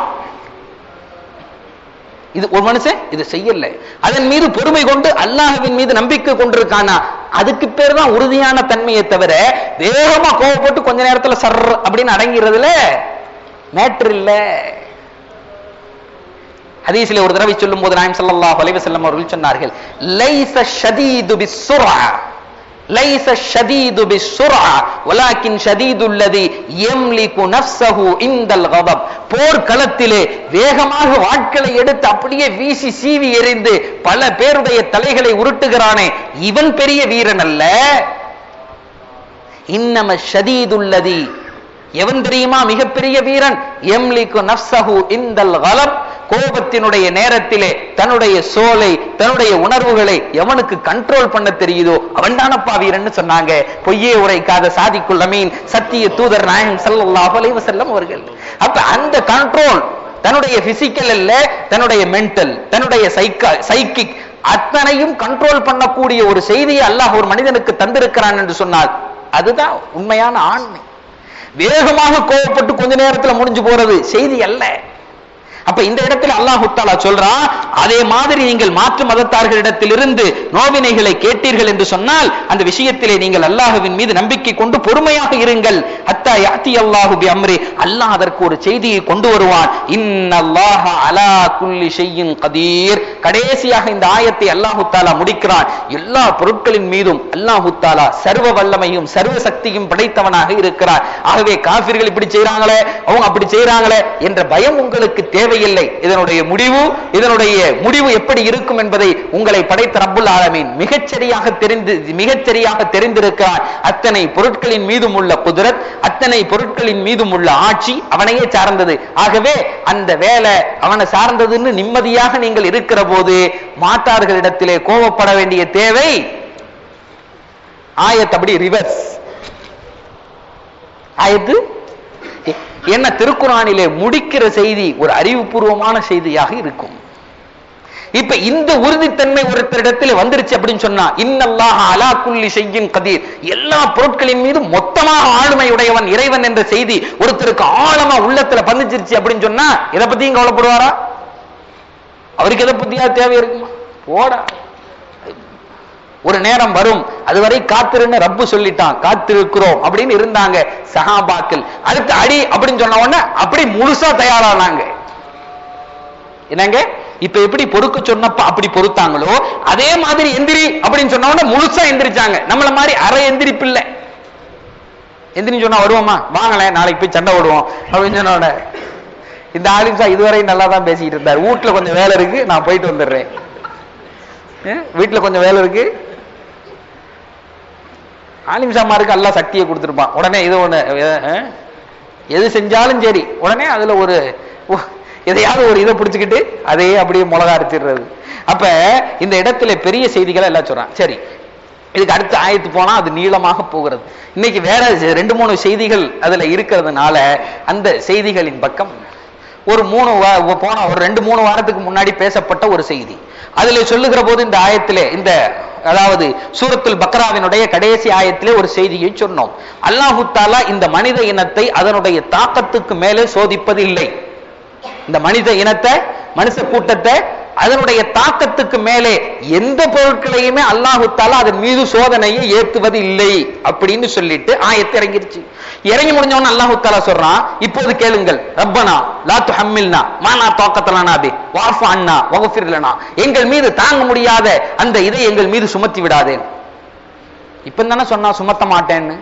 இது ஒரு மனுஷன் இதை செய்யல அதன் மீது பொறுமை கொண்டு அல்லாஹ்வின் மீது நம்பிக்கை கொண்டிருக்கானா அதுக்கு பேர் தான் உறுதியான தன்மையை தவிர வேகமா கோவப்பட்டு கொஞ்ச நேரத்துல சர் அப்படின்னு அடங்கிறதுல மேட்ரு இல்ல ஹதீஸ்ல ஒரு தடவை சொல்லும் போது நாயம் ஸல்லல்லாஹு அலைஹி வஸல்லம் அவர்கள் சொன்னார்கள் லைஸ ஷதீது பிஸ்ஸுர்ஆ லைஸ ஷதீது பிஸ்ஸுர்ஆ வலாக்கின் ஷதீதுல் லதி யம்லிகு நஃப்ஸஹு இந்தல் கதப் போர்க்களத்திலே வேகமாக வாட்களை எடுத்து அப்படியே வீசி சீவி எறிந்து பல பேருடைய தலைகளை உருட்டுகிறானே இவன் பெரிய வீரன் அல்ல இன்னம ஷதீதுல்லதி எவன் தெரியுமா மிகப்பெரிய வீரன் எம்லிக்கு நஃப்ஸஹு இந்தல் கலப் கோபத்தினுடைய நேரத்திலே தன்னுடைய சோலை தன்னுடைய உணர்வுகளை எவனுக்கு கண்ட்ரோல் பண்ண தெரியுதோ அவன் தானப்பா வீரன்னு சொன்னாங்க பொய்யே உரைக்காத சாதிக்குள் அமீன் சத்திய தூதர் நாயகம் ஸல்லல்லாஹு அலைஹி வஸல்லம் அவர்கள் அப்ப அந்த கண்ட்ரோல் தன்னுடைய பிசிக்கல் இல்ல தன்னுடைய மென்டல் தன்னுடைய சைக்கா சைக்கிக் அத்தனையும் கண்ட்ரோல் பண்ணக்கூடிய ஒரு செய்தியை அல்லாஹ் ஒரு மனிதனுக்கு தந்திருக்கிறான் என்று சொன்னால் அதுதான் உண்மையான ஆண்மை வேகமாக கோவப்பட்டு கொஞ்ச நேரத்துல முடிஞ்சு போறது செய்தி அல்ல அப்ப இந்த இடத்துல அல்லாஹு தாலா சொல்றான் அதே மாதிரி நீங்கள் மாற்று மதத்தார்களிடத்திலிருந்து நோவினைகளை கேட்டீர்கள் என்று சொன்னால் அந்த விஷயத்திலே நீங்கள் அல்லாஹுவின் மீது நம்பிக்கை கொண்டு பொறுமையாக இருங்கள் அத்தா யாத்தி அல்லாஹு பி அம்ரி அல்லாஹ் அதற்கு ஒரு செய்தியை கொண்டு வருவான் இன்னல்லாஹ அலா குல்லி ஷையின் கதீர் கடைசியாக இந்த ஆயத்தை அல்லாஹு தாலா முடிக்கிறான் எல்லா பொருட்களின் மீதும் அல்லாஹு தாலா சர்வ வல்லமையும் சர்வ சக்தியும் படைத்தவனாக இருக்கிறார் ஆகவே காபிர்கள் இப்படி செய்றாங்களே அவங்க அப்படி செய்றாங்களே என்ற பயம் உங்களுக்கு தேவையில்லை இதனுடைய முடிவு இதனுடைய முடிவு எப்படி இருக்கும் என்பதை உங்களை படைத்த ரப்புல் ஆலமீன் மிகச்சரியாக தெரிந்து மிகச்சரியாக தெரிந்திருக்கிறான் அத்தனை பொருட்களின் மீதும் உள்ள குதிரத் அத்தனை பொருட்களின் மீதும் உள்ள ஆட்சி அவனையே சார்ந்தது ஆகவே அந்த வேலை அவனை சார்ந்ததுன்னு நிம்மதியாக நீங்கள் இருக்கிற போது மாட்டார்களிடத்திலே கோபப்பட வேண்டிய தேவை ஆயத் அப்படி ரிவர்ஸ் ஆயத்து என்ன திருக்குறானிலே முடிக்கிற செய்தி ஒரு அறிவுபூர்வமான செய்தியாக இருக்கும் இப்ப இந்த உறுதித்தன்மை ஒருத்தரிடத்தில் வந்துருச்சு அப்படின்னு சொன்னா இன்னல்லாஹ அலா குல்லி செய்யும் கதீர் எல்லா பொருட்களின் மீது மொத்தமாக ஆளுமை உடையவன் இறைவன் என்ற செய்தி ஒருத்தருக்கு ஆழமா உள்ளத்துல பதிஞ்சிருச்சு அப்படின்னு சொன்னா எதை பத்தியும் கவலைப்படுவாரா அவருக்கு எதை பத்தியா தேவை இருக்குமா போடா ஒரு நேரம் வரும் அதுவரை காத்திருன்னு ரப்பு சொல்லிட்டான் காத்திருக்கிறோம் அப்படின்னு இருந்தாங்க சஹாபாக்கள் அடுத்து அடி அப்படின்னு சொன்ன உடனே அப்படி முழுசா தயாரானாங்க என்னங்க இப்ப எப்படி பொறுக்க சொன்னப்ப அப்படி பொறுத்தாங்களோ அதே மாதிரி எந்திரி அப்படின்னு சொன்ன உடனே முழுசா எந்திரிச்சாங்க நம்மள மாதிரி அரை எந்திரிப்பு இல்ல எந்திரின்னு சொன்னா வருவோமா வாங்களேன் நாளைக்கு போய் சண்டை விடுவோம் அப்படின்னு சொன்ன உடனே இந்த ஆலிம்சா இதுவரை நல்லா தான் பேசிக்கிட்டு இருந்தார் வீட்டுல கொஞ்சம் வேலை இருக்கு நான் போயிட்டு வந்துடுறேன் ஏன்? வீட்டுல கொஞ்சம் வேலை இருக்கு ஆலிம்சாமாருக்கு அல்லா சக்தியை கொடுத்துருப்பான் உடனே இது ஒண்ணு அஹ், எது செஞ்சாலும் சரி உடனே அதுல ஒரு ஒ- எதையாவது ஒரு இதை பிடிச்சுக்கிட்டு அதையே அப்படியே மிளகா அரைச்சிடுறது அப்ப இந்த இடத்துல பெரிய செய்திகளை எல்லாம் சொல்றான் சரி இதுக்கு அடுத்து ஆயத்து போனா அது நீளமாக போகிறது இன்னைக்கு வேற ரெண்டு மூணு செய்திகள் அதுல இருக்கிறதுனால அந்த செய்திகளின் பக்கம் ஒரு மூணு வா- போன ஒரு ரெண்டு மூணு வாரத்துக்கு முன்னாடி பேசப்பட்ட ஒரு செய்தி அதுல சொல்லுகிற போது இந்த ஆயத்திலே இந்த அதாவது சூரத்துல் பக்ராவினுடைய கடைசி ஆயத்திலே ஒரு செய்தியை சொன்னோம் அல்லாஹு தாலா இந்த மனித இனத்தை அதனுடைய தாக்கத்துக்கு மேலே சோதிப்பது இல்லை இந்த மனித இனத்தை மனுஷ கூட்டத்தை அதனுடைய தாக்கத்துக்கு மேலே எந்த பொருட்களையுமே அல்லாஹு தாலா அதன் மீது சோதனையை ஏத்துவது இல்லை அப்படின்னு சொல்லிட்டு ஆயத்து இறங்கிருச்சு இறங்கி முடிஞ்சவன அல்லாஹு தாலா சொல்றான் இப்போது கேளுங்கள் ரப்பனா லா துஹம்மில்னா மானா தோக்கத்தலனா பி வாஃபு அண்ணா வகுஃபிர்லனா எங்கள் மீது தாங்க முடியாத அந்த இதை எங்கள் மீது சுமத்தி விடாதேன் இப்ப தானே சொன்னா சுமத்த மாட்டேன்னு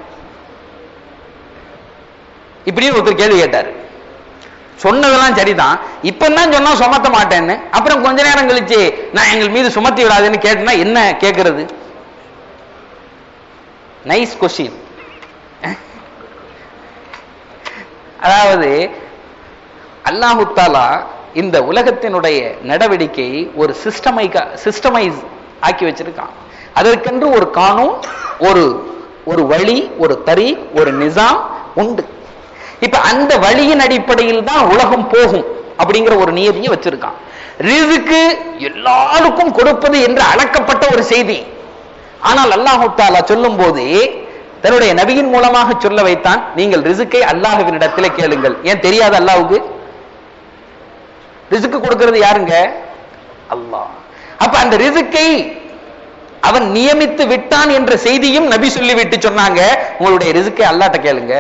இப்படியும் ஒருத்தர் கேள்வி கேட்டாரு சொன்னதெல்லாம் சரிதான் இப்பதான் சொன்னா சுமத்த மாட்டேன்னு அப்புறம் கொஞ்ச நேரம் கழிச்சு நான் எங்கள் மீது சுமத்தி விடாதுன்னு கேட்டேன்னா என்ன கேட்கறது நைஸ் கொஸ்டின் அதாவது அல்லாஹு தாலா இந்த உலகத்தினுடைய நடவடிக்கையை ஒரு சிஸ்டமை சிஸ்டமைஸ் ஆக்கி வச்சிருக்கான் அதற்கென்று ஒரு காணும் ஒரு ஒரு வழி ஒரு தறி ஒரு நிசாம் உண்டு இப்ப அந்த வழியின் அடிப்படையில் தான் உலகம் போகும் அப்படிங்கிற ஒரு நியதியை வச்சிருக்கான் ரிசுக்கு எல்லாருக்கும் கொடுப்பது என்று அளக்கப்பட்ட ஒரு செய்தி ஆனால் அல்லாஹு தாலா சொல்லும் போது தன்னுடைய நபியின் மூலமாக சொல்ல வைத்தான் நீங்கள் ரிசுக்கை அல்லாஹுவினிடத்தில் கேளுங்கள் ஏன் தெரியாது அல்லாஹுக்கு ரிசுக்கு கொடுக்கிறது யாருங்க அல்லாஹ் அப்ப அந்த ரிசுக்கை அவன் நியமித்து விட்டான் என்ற செய்தியும் நபி சொல்லிவிட்டு சொன்னாங்க உங்களுடைய ரிசுக்கை அல்லாட்ட கேளுங்க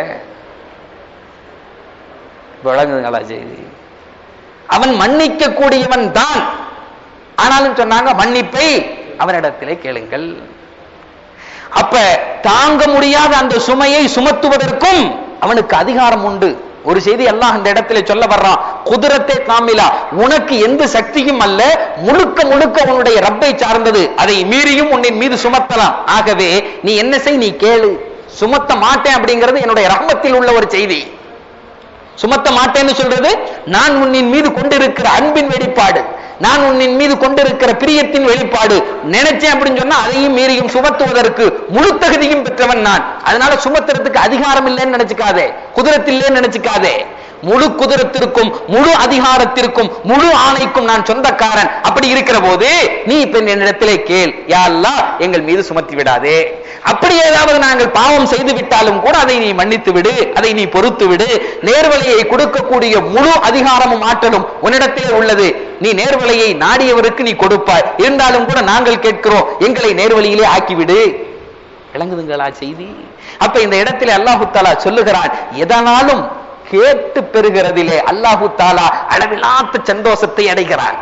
விளங்குதுங்களா செய்தி அவன் மன்னிக்க கூடியவன் தான் ஆனாலும் சொன்னாங்க மன்னிப்பை அவனிடத்திலே கேளுங்கள் அப்ப தாங்க முடியாத அந்த சுமையை சுமத்துவதற்கும் அவனுக்கு அதிகாரம் உண்டு ஒரு செய்தி அல்லாஹ் இந்த இடத்துல சொல்ல வர்றான் குதிரத்தை காமிலா உனக்கு எந்த சக்தியும் அல்ல முழுக்க முழுக்க உன்னுடைய ரப்பை சார்ந்தது அதை மீறியும் உன்னின் மீது சுமத்தலாம் ஆகவே நீ என்ன செய் நீ கேளு சுமத்த மாட்டேன் அப்படிங்கிறது என்னுடைய ரஹமத்தில் உள்ள ஒரு செய்தி சுமத்த மாட்டேன்னு சொல்றது நான் உன்னின் மீது கொண்டிருக்கிற அன்பின் வெளிப்பாடு நான் உன்னின் மீது கொண்டிருக்கிற பிரியத்தின் வெளிப்பாடு நினைச்சேன் அப்படின்னு சொன்னா அதையும் மீறியும் சுமத்துவதற்கு முழு தகுதியும் பெற்றவன் நான் அதனால சுமத்துறதுக்கு அதிகாரம் இல்லைன்னு நினைச்சுக்காதே குதிரத்தில்லைன்னு நினைச்சுக்காதே முழு குதிரத்திற்கும் முழு அதிகாரத்திற்கும் முழு ஆணைக்கும் நான் சொந்தக்காரன் அப்படி இருக்கிற போது நீ இப்ப என்னிடத்திலே கேள் யா அல்லாஹ் எங்கள் மீது சுமத்தி விடாதே அப்படி ஏதாவது நாங்கள் பாவம் செய்து விட்டாலும் கூட அதை நீ மன்னித்து விடு அதை நீ பொறுத்து விடு நேர்வழியை கொடுக்கக்கூடிய முழு அதிகாரமும் ஆற்றலும் உன்னிடத்திலே உள்ளது நீ நேர்வழியை நாடியவருக்கு நீ கொடுப்பாய் இருந்தாலும் கூட நாங்கள் கேட்கிறோம் எங்களை நேர்வழியிலே ஆக்கிவிடு விளங்குதுங்களா செய்தி அப்ப இந்த இடத்திலே அல்லாஹு தாலா சொல்லுகிறான் எதனாலும் கேட்டு பெறுகிறதிலே அல்லாஹு தாலா அளவில்லாத சந்தோஷத்தை அடைகிறான்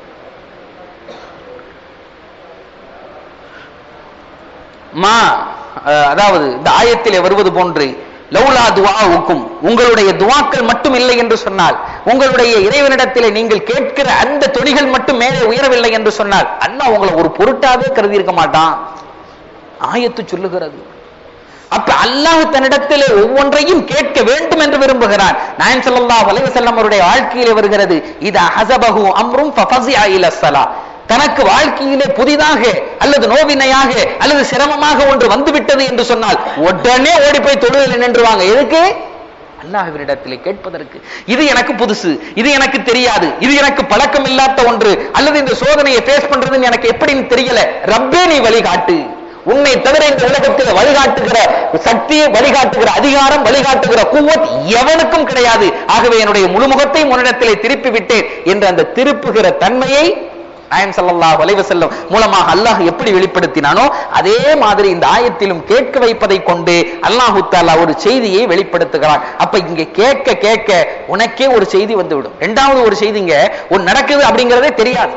மா அஹ், அதாவது இந்த ஆயத்திலே வருவது போன்று லௌலா துவாவுக்கும் உங்களுடைய துவாக்கள் மட்டும் இல்லை என்று சொன்னால் உங்களுடைய இறைவனிடத்திலே நீங்கள் கேட்கிற அந்த தொனிகள் மட்டும் மேலே உயரவில்லை என்று சொன்னால் அண்ணா உங்களை ஒரு பொருட்டாவே கருதி இருக்க மாட்டான் ஆயத்து சொல்லுகிறது அப்ப அல்லாஹ் தன்னிடத்திலே ஒவ்வொன்றையும் கேட்க வேண்டும் என்று விரும்புகிறான் நாயன் ஸல்லல்லாஹு அலைஹி வஸல்லம் அவருடைய வாழ்க்கையிலே வருகிறது இது ஹஸபஹு அம்ரும் ஃபஃபஸிஅ இல ஸலா தனக்கு வாழ்க்கையிலே புதிதாக அல்லது நோவினையாக அல்லது சிரமமாக ஒன்று வந்துவிட்டது என்று சொன்னால் உடனே ஓடி போய் தொழுதல் நின்றுவாங்க எதுக்கு அல்லாஹ்வினிடத்திலே கேட்பதற்கு இது எனக்கு புதுசு இது எனக்கு தெரியாது இது எனக்கு பழக்கம் இல்லாத ஒன்று அல்லது இந்த சோதனையை ஃபேஸ் பண்றதுன்னு எனக்கு எப்படின்னு தெரியல ரப்பே நீ வழிகாட்டு உன்னை தவிர இந்த உலகத்தில் வழிகாட்டுகிற சக்தியை வழிகாட்டுகிற அதிகாரம் வழிகாட்டுகிற குவத் எவனுக்கும் கிடையாது ஆகவே என்னுடைய முழுமுகத்தை முன்னிடத்திலே திருப்பி விட்டேன் என்ற அந்த திருப்புகிற தன்மையை நாயம் ஸல்லல்லாஹு அலைஹி வஸல்லம் மூலமாக அல்லாஹ் எப்படி வெளிப்படுத்தினானோ அதே மாதிரி இந்த ஆயத்திலும் கேட்க வைப்பதை கொண்டு அல்லாஹு தாலா ஒரு செய்தியை வெளிப்படுத்துகிறான் அப்ப இங்க கேட்க கேட்க உனக்கே ஒரு செய்தி வந்துவிடும் இரண்டாவது ஒரு செய்திங்க ஒன்னு நடக்குது அப்படிங்கறதே தெரியாது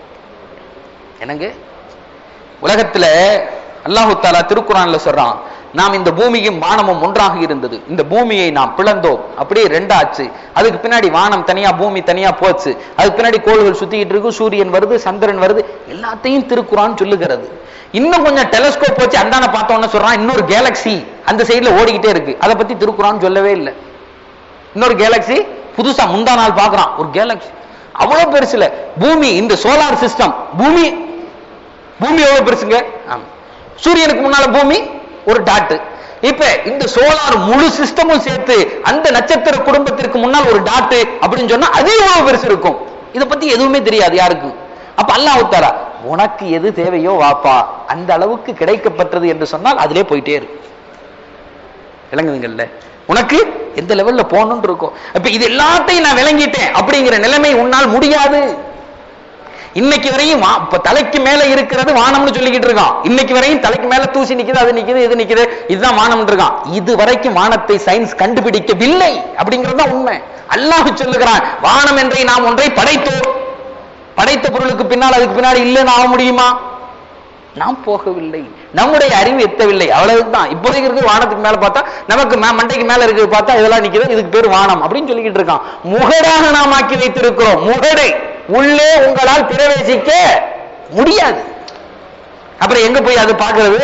என்னங்க உலகத்துல அல்லாஹு தாலா திருக்குறான்ல சொல்றான் நாம் இந்த பூமியும் வானமும் ஒன்றாக இருந்தது இந்த பூமியை நாம் பிளந்தோம் அப்படியே ரெண்டாச்சு அதுக்கு பின்னாடி வானம் தனியா பூமி தனியா போச்சு அதுக்கு பின்னாடி கோள்கள் சுத்திக்கிட்டு இருக்கு சூரியன் வருது சந்திரன் வருது எல்லாத்தையும் திருக்குறான் சொல்லுகிறது இன்னும் கொஞ்சம் டெலஸ்கோப் வச்சு அந்தான பார்த்தோம்னு சொல்றான் இன்னொரு கேலக்சி அந்த சைடுல ஓடிக்கிட்டே இருக்கு அதை பத்தி திருக்குறான் சொல்லவே இல்லை இன்னொரு கேலக்சி புதுசா முந்தா நாள் பாக்குறான் ஒரு கேலக்சி அவ்வளவு பெருசுல பூமி இந்த சோலார் சிஸ்டம் பூமி பூமி எவ்வளவு பெருசுங்க ஆமா. சூரியனுக்கு முன்னால பூமி ஒரு டாட் இப்ப இந்த சோலார் முழு சிஸ்டமும் சேர்த்து அந்த நட்சத்திர குடும்பத்திற்கு முன்னால் ஒரு டாட் அப்படின்னு சொன்னா அது எவ்வளவு பெருசு இருக்கும் இத பத்தி எதுவுமே தெரியாது யாருக்கு அப்ப அல்லாஹ் தாரா உனக்கு எது தேவையோ வாப்பா அந்த அளவுக்கு கிடைக்கப்பட்டது என்று சொன்னால் அதிலே போயிட்டே இருக்கு விளங்குதுங்கல்ல உனக்கு எந்த லெவல்ல போகணும்னு இருக்கும் அப்ப இது எல்லாத்தையும் நான் விளங்கிட்டேன் அப்படிங்கிற நிலைமை உன்னால் முடியாது இன்னைக்கு வரையும் வா- இப்ப தலைக்கு மேல இருக்கிறது வானம்னு சொல்லிக்கிட்டு இருக்கான் இன்னைக்கு வரையும் தலைக்கு மேல தூசி நிக்குது அது நிக்குது இது நிக்குது இதுதான் வானம் இருக்கான் இது வரைக்கும் வானத்தை சயின்ஸ் கண்டுபிடிக்கவில்லை அப்படிங்கிறது தான் உண்மை அல்லாஹ் சொல்லுகிறான் வானம் என்றை நாம் ஒன்றை படைத்தோம் படைத்த பொருளுக்கு பின்னால் அதுக்கு பின்னாடி இல்லைன்னு ஆக முடியுமா நாம் போகவில்லை நம்முடைய அறிவு எத்தவில்லை அவ்வளவுதான் இப்போதைக்கு இருக்கு வானத்துக்கு மேல பார்த்தா நமக்கு மே- மண்டைக்கு மேல இருக்கு பார்த்தா இதெல்லாம் நிக்குது இதுக்கு பேர் வானம் அப்படின்னு சொல்லிக்கிட்டு இருக்கான் முகடாக நாம் ஆக்கி வைத்திருக்கிறோம் முகடை உள்ளே உங்களால் பிரவேசிக்க முடியாது அப்புறம் எங்க போய் அது பார்க்கிறது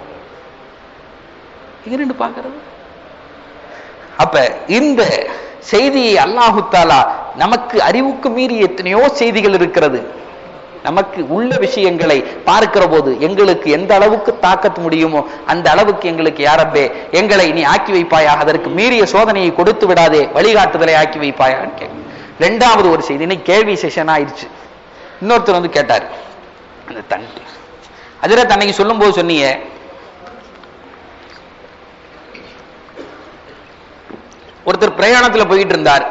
இது ரெண்டு பார்க்கிறது அப்ப இந்த செய்தியை அல்லாஹு தாலா நமக்கு அறிவுக்கு மீறி எத்தனையோ செய்திகள் இருக்கிறது நமக்கு உள்ள விஷயங்களை பார்க்கிற போது எங்களுக்கு எந்த அளவுக்கு தாக்கத்து முடியுமோ அந்த அளவுக்கு எங்களுக்கு யாரப்பே எங்களை நீ ஆக்கி வைப்பாயாக அதற்கு மீறிய சோதனையை கொடுத்து விடாதே வழிகாட்டுதலை ஆக்கி வைப்பாயான்னு கேட்கும் ரெண்டாவது ஒரு செய்தி இன்னைக்கு கேள்வி செஷன் ஆயிடுச்சு இன்னொருத்தர் வந்து கேட்டார் அந்த தண்டு அதிர தன்னைக்கு சொல்லும்போது சொன்னீங்க ஒருத்தர் பிரயாணத்துல போயிட்டு இருந்தார்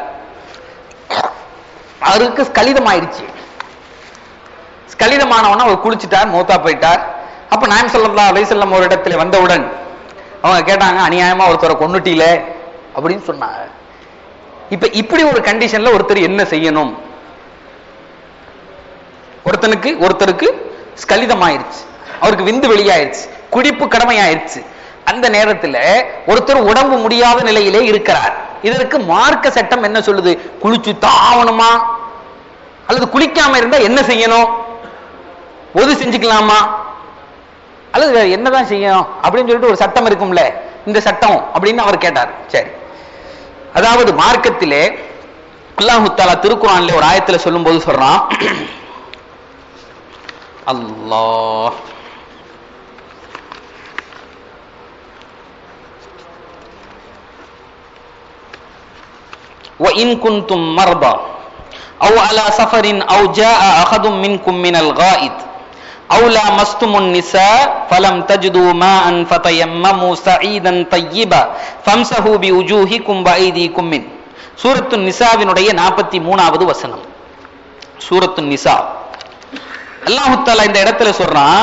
அவருக்கு ஸ்கலிதம் ஆயிடுச்சு ஸ்கலிதமானவன அவர் குளிச்சுட்டார் மூத்தா போயிட்டார் அப்ப நாயம் ஸல்லல்லாஹு அலைஹி வஸல்லம் ஒரு இடத்துல வந்தவுடன் அவங்க கேட்டாங்க அநியாயமா ஒருத்தரை கொன்னுட்டீல அப்படின்னு சொன்னாங்க இப்ப இப்படி ஒரு கண்டிஷன்ல ஒருத்தர் என்ன செய்யணும் ஒருத்தனுக்கு ஒருத்தருக்கு ஸ்கலிதம் ஆயிருச்சு அவருக்கு விந்து வெளியாயிருச்சு குடிப்பு கடமையாயிருச்சு அந்த நேரத்துல ஒருத்தர் உடம்பு முடியாத நிலையிலே இருக்கிறார் இதற்கு மார்க்க சட்டம் என்ன சொல்லுது குளிச்சு ஆகணுமா அல்லது குளிக்காம இருந்தா என்ன செய்யணும் ஒது செஞ்சுக்கலாமா அல்லது வேற என்னதான் செய்யணும் அப்படின்னு சொல்லிட்டு ஒரு சட்டம் இருக்கும்ல இந்த சட்டம் அப்படின்னு அவர் கேட்டார் சரி அதாவது மார்க்கத்திலே அல்லாஹு தாலா திருக்குறான்ல ஒரு ஆயத்துல சொல்லும்போது சொல்றான் அல்லாஹ் وإن كنتم مرضى أو على سفر أو جاء أحد منكم من الغائط أو لامستم النساء فلم تجدوا ماء فتيمموا سعيدا طيبا فامسحوا بوجوهكم وأيديكم منه சூரத்து நிசாவினுடைய நாற்பத்தி மூணாவது வசனம் சூரத்து நிசா அல்லாஹு தாலா இந்த இடத்துல சொல்றான்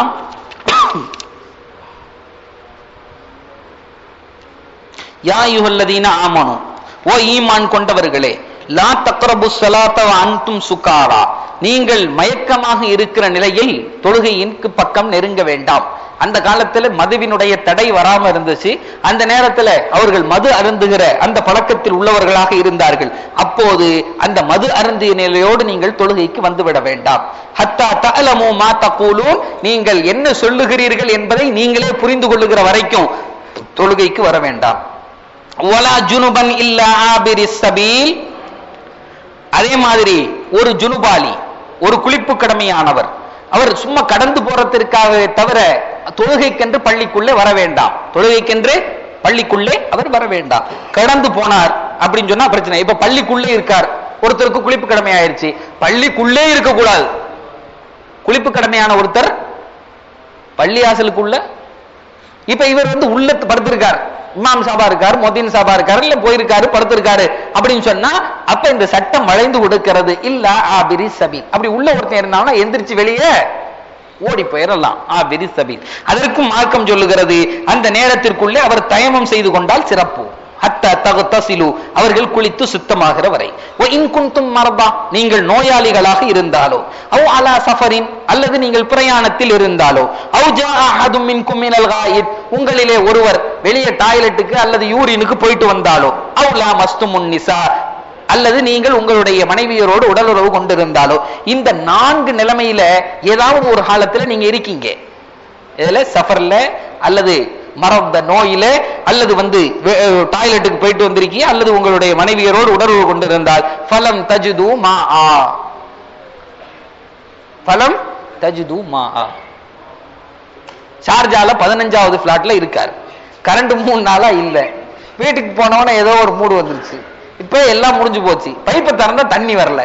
யா யுஹல்லதீன ஆமனு ஓ ஈமான் கொண்டவர்களே லா தக்ரபு ஸலாத்த வ அன்தும் சுகாரா நீங்கள் மயக்கமாக இருக்கிற நிலையில் தொழுகையின்க்கு பக்கம் நெருங்க வேண்டாம் அந்த காலத்துல மதுவினுடைய தடை வராம இருந்துச்சு அந்த நேரத்துல அவர்கள் மது அருந்துகிற அந்த பழக்கத்தில் உள்ளவர்களாக இருந்தார்கள் அப்போது அந்த மது அருந்திய நிலையோடு நீங்கள் தொழுகைக்கு வந்துவிட வேண்டாம் ஹத்தா தஅலமு மா தகூலூன் நீங்கள் என்ன சொல்லுகிறீர்கள் என்பதை நீங்களே புரிந்து கொள்ளுகிற வரைக்கும் தொழுகைக்கு வர வேண்டாம் வலா ஜுனுபன் இல்லா ஆபிரிஸ் சபீல் அதே மாதிரி ஒரு ஜுனுபாலி ஒரு குளிப்பு கடமையானவர் அவர் சும்மா கடந்து போறதற்காக தவிர தொழுகைக்கென்று பள்ளிக்குள்ளே வர வேண்டாம் தொழுகைக்கென்று பள்ளிக்குள்ளே அவர் வர வேண்டாம் கடந்து போனார் அப்படின்னு சொன்னா பிரச்சனை இப்ப பள்ளிக்குள்ளே இருக்கார் ஒருத்தருக்கு குளிப்பு கடமை ஆயிருச்சு பள்ளிக்குள்ளே இருக்கக்கூடாது குளிப்பு கடமையான ஒருத்தர் பள்ளியாசலுக்குள்ள இப்ப இவர் வந்து உள்ள படுத்திருக்கார் இமாம் சாபா இருக்காரு மொதீன் சாபா இருக்காரு இல்ல போயிருக்காரு படுத்திருக்காரு அப்படின்னு சொன்னா அப்ப இந்த சட்டம் வளைந்து கொடுக்கிறது இல்ல ஆபிரி சபி அப்படி உள்ள ஒருத்தன் இருந்தாங்கன்னா எந்திரிச்சு வெளியே ஓடி போயிடலாம் ஆபிரி சபி அதற்கும் மார்க்கம் சொல்லுகிறது அந்த நேரத்திற்குள்ளே அவர் தயமம் செய்து கொண்டால் சிறப்பு ஹத்த தகுத்தசிலு அவர்கள் குளித்து சுத்தமாகிற வரை ஒ இன் குன்தும் மரபா நீங்கள் நோயாளிகளாக இருந்தாலோ அவ் அலா சஃபரின் அல்லது நீங்கள் பிரயாணத்தில் இருந்தாலோ அவ் ஜா அஹதும் மின்கும் மினல் காயித் உங்களிலே ஒருவர் வெளியே டாய்லெட்டுக்கு அல்லது யூரினுக்கு போயிட்டு வந்தாலோ அவ் லா மஸ்துமுன் நிசா அல்லது நீங்கள் உங்களுடைய மனைவியரோடு உடலுறவு கொண்டிருந்தாலோ இந்த நான்கு நிலைமையில ஏதாவது ஒரு காலத்துல நீங்க இருக்கீங்க இதுல சஃபர்ல அல்லது மரந்த நோயில அல்லது வந்து டாய்லெட்டுக்கு போயிட்டு வந்திருக்கீங்க அல்லது உங்களுடைய மனைவியரோடு உடலுறவு கொண்டிருந்தால் ஃபலம் தஜுது மா ஆ ஃபலம் தஜுது மா ஆ ஷார்ஜால பதினஞ்சாவது பிளாட்ல இருக்காரு கரண்ட் மூணு நாளா இல்ல வீட்டுக்கு போனவன ஏதோ ஒரு மூடு வந்துருச்சு இப்ப எல்லாம் முடிஞ்சு போச்சு பைப்பை திறந்தா தண்ணி வரல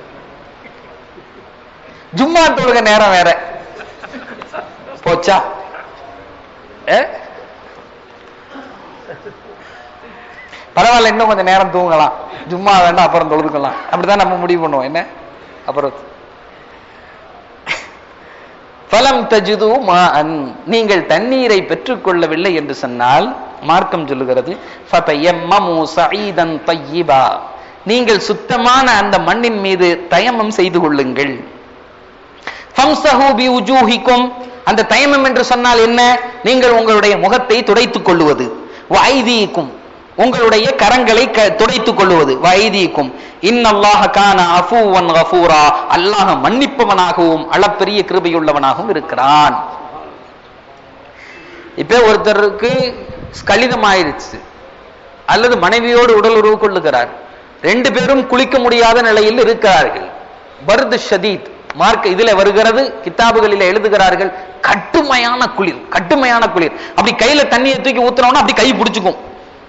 ஜும்மா தொழுக நேரம் வேற போச்சா ஏ? பரவாயில்ல இன்னும் கொஞ்சம் நேரம் தூங்கலாம் ஜும்மா வேண்டாம் அப்புறம் தொழுதுக்கலாம் அப்படிதான் நம்ம முடிவு பண்ணுவோம் என்ன அப்புறம் ஃபலம் தஜுது மாஅன் நீங்கள் தண்ணீரை பெற்றுக்கொள்ளவில்லை என்று சொன்னால் மார்க்கம் சொல்லுகிறது ஃபதயம்மமு சஈதன் தய்யிபா நீங்கள் சுத்தமான அந்த மண்ணின் மீது தயமம் செய்து கொள்ளுங்கள் ஃபம்சஹு பிவுஜூஹிக்கும் அந்த தயமம் என்று சொன்னால் என்ன நீங்கள் உங்களுடைய முகத்தை துடைத்துக் கொள்ளுவது வைதீக்கும் உங்களுடைய கரங்களை க- துடைத்துக் கொள்ளுவது வைதீக்கும் இன்னல்லாஹ கான அஃபூவன் கஃபூரா அல்லாஹ் மன்னிப்பவனாகவும் அளப்பெரிய கிருபையுள்ளவனாகவும் இருக்கிறான் இப்ப ஒருத்தருக்கு கலிதம் ஆயிருச்சு அல்லது மனைவியோடு உடல் உறவு கொள்ளுகிறார் ரெண்டு பேரும் குளிக்க முடியாத நிலையில் இருக்கிறார்கள் பர்து ஷதீத் மார்க் இதுல வருகிறது கிதாபுகளில் எழுதுகிறார்கள் கட்டுமையான குளிர் கட்டுமையான குளிர் அப்படி கையில தண்ணியை தூக்கி ஊத்துனோம்னா அப்படி கை பிடிச்சுக்கும்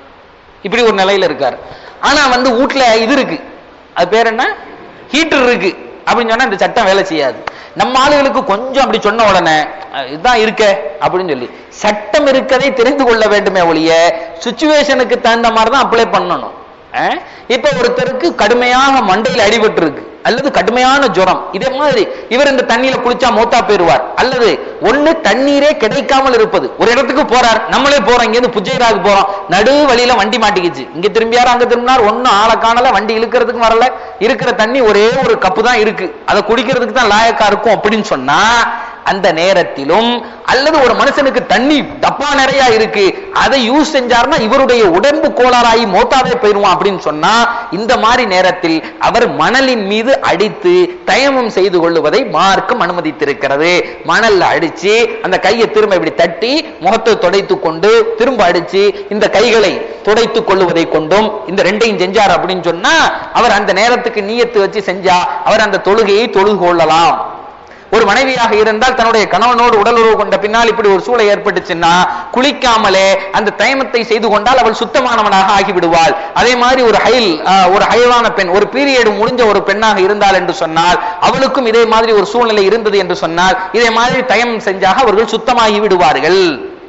இப்படி ஒரு நிலையில இருக்காரு ஆனா வந்து வீட்டுல இது இருக்கு அது பேர் என்ன ஹீட்டர் இருக்கு அப்படின்னு சொன்னா இந்த சட்டம் வேலை செய்யாது நம்ம ஆளுகளுக்கு கொஞ்சம் அப்படி சொன்ன உடனே அஹ், இதுதான் இருக்க அப்படின்னு சொல்லி சட்டம் இருக்கதை தெரிந்து கொள்ள வேண்டுமே ஒழிய சுச்சுவேஷனுக்கு தகுந்த மாதிரி தான் அப்ளை பண்ணணும் அஹ், இப்ப ஒருத்தருக்கு கடுமையாக மண்டையில் அடிபட்டு இருக்கு அல்லது கடுமையான ஜுரம் இதே மாதிரி இவர் இந்த தண்ணியில குளிச்சா மூத்தா போயிருவார் அல்லது ஒண்ணு தண்ணீரே கிடைக்காமல் இருப்பது ஒரு இடத்துக்கு போறார் நம்மளே போறோம் இங்க இருந்து புஜைராவுக்கு போறோம் நடு வழியில வண்டி மாட்டிக்கிச்சு இங்க திரும்பியாரு அங்க திரும்பினார் ஒண்ணும் ஆளை காணல வண்டி இழுக்கிறதுக்கு வரல இருக்கிற தண்ணி ஒரே ஒரு கப்பு தான் இருக்கு அதை குடிக்கிறதுக்கு தான் லாயக்கா இருக்கும் அப்படின்னு சொன்னா அந்த நேரத்திலும் அல்லது ஒரு மனுஷனுக்கு தண்ணி டப்பா நிறைய இருக்கு அதை யூஸ் செஞ்சாருன்னா இவருடைய உடம்பு கோளாறாகி மோத்தாவே போயிருவான் அப்படின்னு சொன்னா இந்த மாதிரி நேரத்தில் அவர் மணலின் மீது அடித்து தயமம் செய்து கொள்ளுவதை மார்க்கம் அனுமதித்திருக்கிறது மணல்ல அடிச்சு அந்த கையை திரும்ப இப்படி தட்டி முகத்தை துடைத்து கொண்டு திரும்ப அடிச்சு இந்த கைகளை துடைத்துக் கொள்ளுவதை கொண்டும் இந்த ரெண்டையும் செஞ்சார் அப்படின்னு சொன்னா அவர் அந்த நேரத்துக்கு நீயத்து வச்சு செஞ்சா அவர் அந்த தொழுகையை தொழுது கொள்ளலாம் ஒரு மனைவியாக இருந்தால் தன்னுடைய கணவனோடு உடலுறவு கொண்ட பின்னால் இப்படி ஒரு சூழல் ஏற்பட்டுச்சுன்னா குளிக்காமலே அந்த தயமத்தை செய்து கொண்டால் அவள் சுத்தமானவனாக ஆகிவிடுவாள் அதே மாதிரி ஒரு ஹைல் ஆஹ், ஒரு ஹைவான பெண் ஒரு பீரியட் முடிஞ்ச ஒரு பெண்ணாக இருந்தால் என்று சொன்னால் அவளுக்கும் இதே மாதிரி ஒரு சூழ்நிலை இருந்தது என்று சொன்னால் இதே மாதிரி தயமம் செஞ்சாக அவர்கள் சுத்தமாகி விடுவார்கள்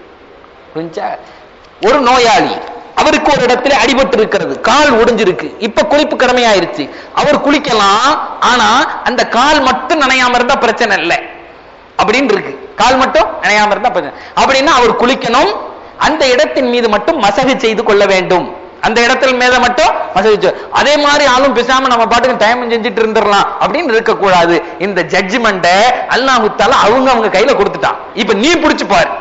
புரிஞ்சா ஒரு நோயாளி அவருக்கு ஒரு இடத்துல அடிபட்டு இருக்கிறது கால் ஒடிஞ்சிருக்கு இப்ப குளிப்பு கடமையாயிருச்சு அவர் குளிக்கலாம் ஆனா அந்த கால் மட்டும் நனையாம இருந்தா பிரச்சனை இல்லை அப்படின்னு இருக்கு கால் மட்டும் நனையாம இருந்தா பிரச்சனை அப்படின்னா அவர் குளிக்கணும் அந்த இடத்தின் மீது மட்டும் மசகு செய்து கொள்ள வேண்டும் அந்த இடத்துல மேல மட்டும் மசகு செய்~ அதே மாதிரி ஆளும் பேசாம நம்ம பாட்டுக்கு டைம் செஞ்சுட்டு இருந்துடலாம் அப்படின்னு இருக்க கூடாது இந்த ஜட்ஜ்மெண்ட அல்லாஹுத்தால அவங்க அவங்க கையில கொடுத்துட்டான் இப்ப நீ பிடிச்சு பாரு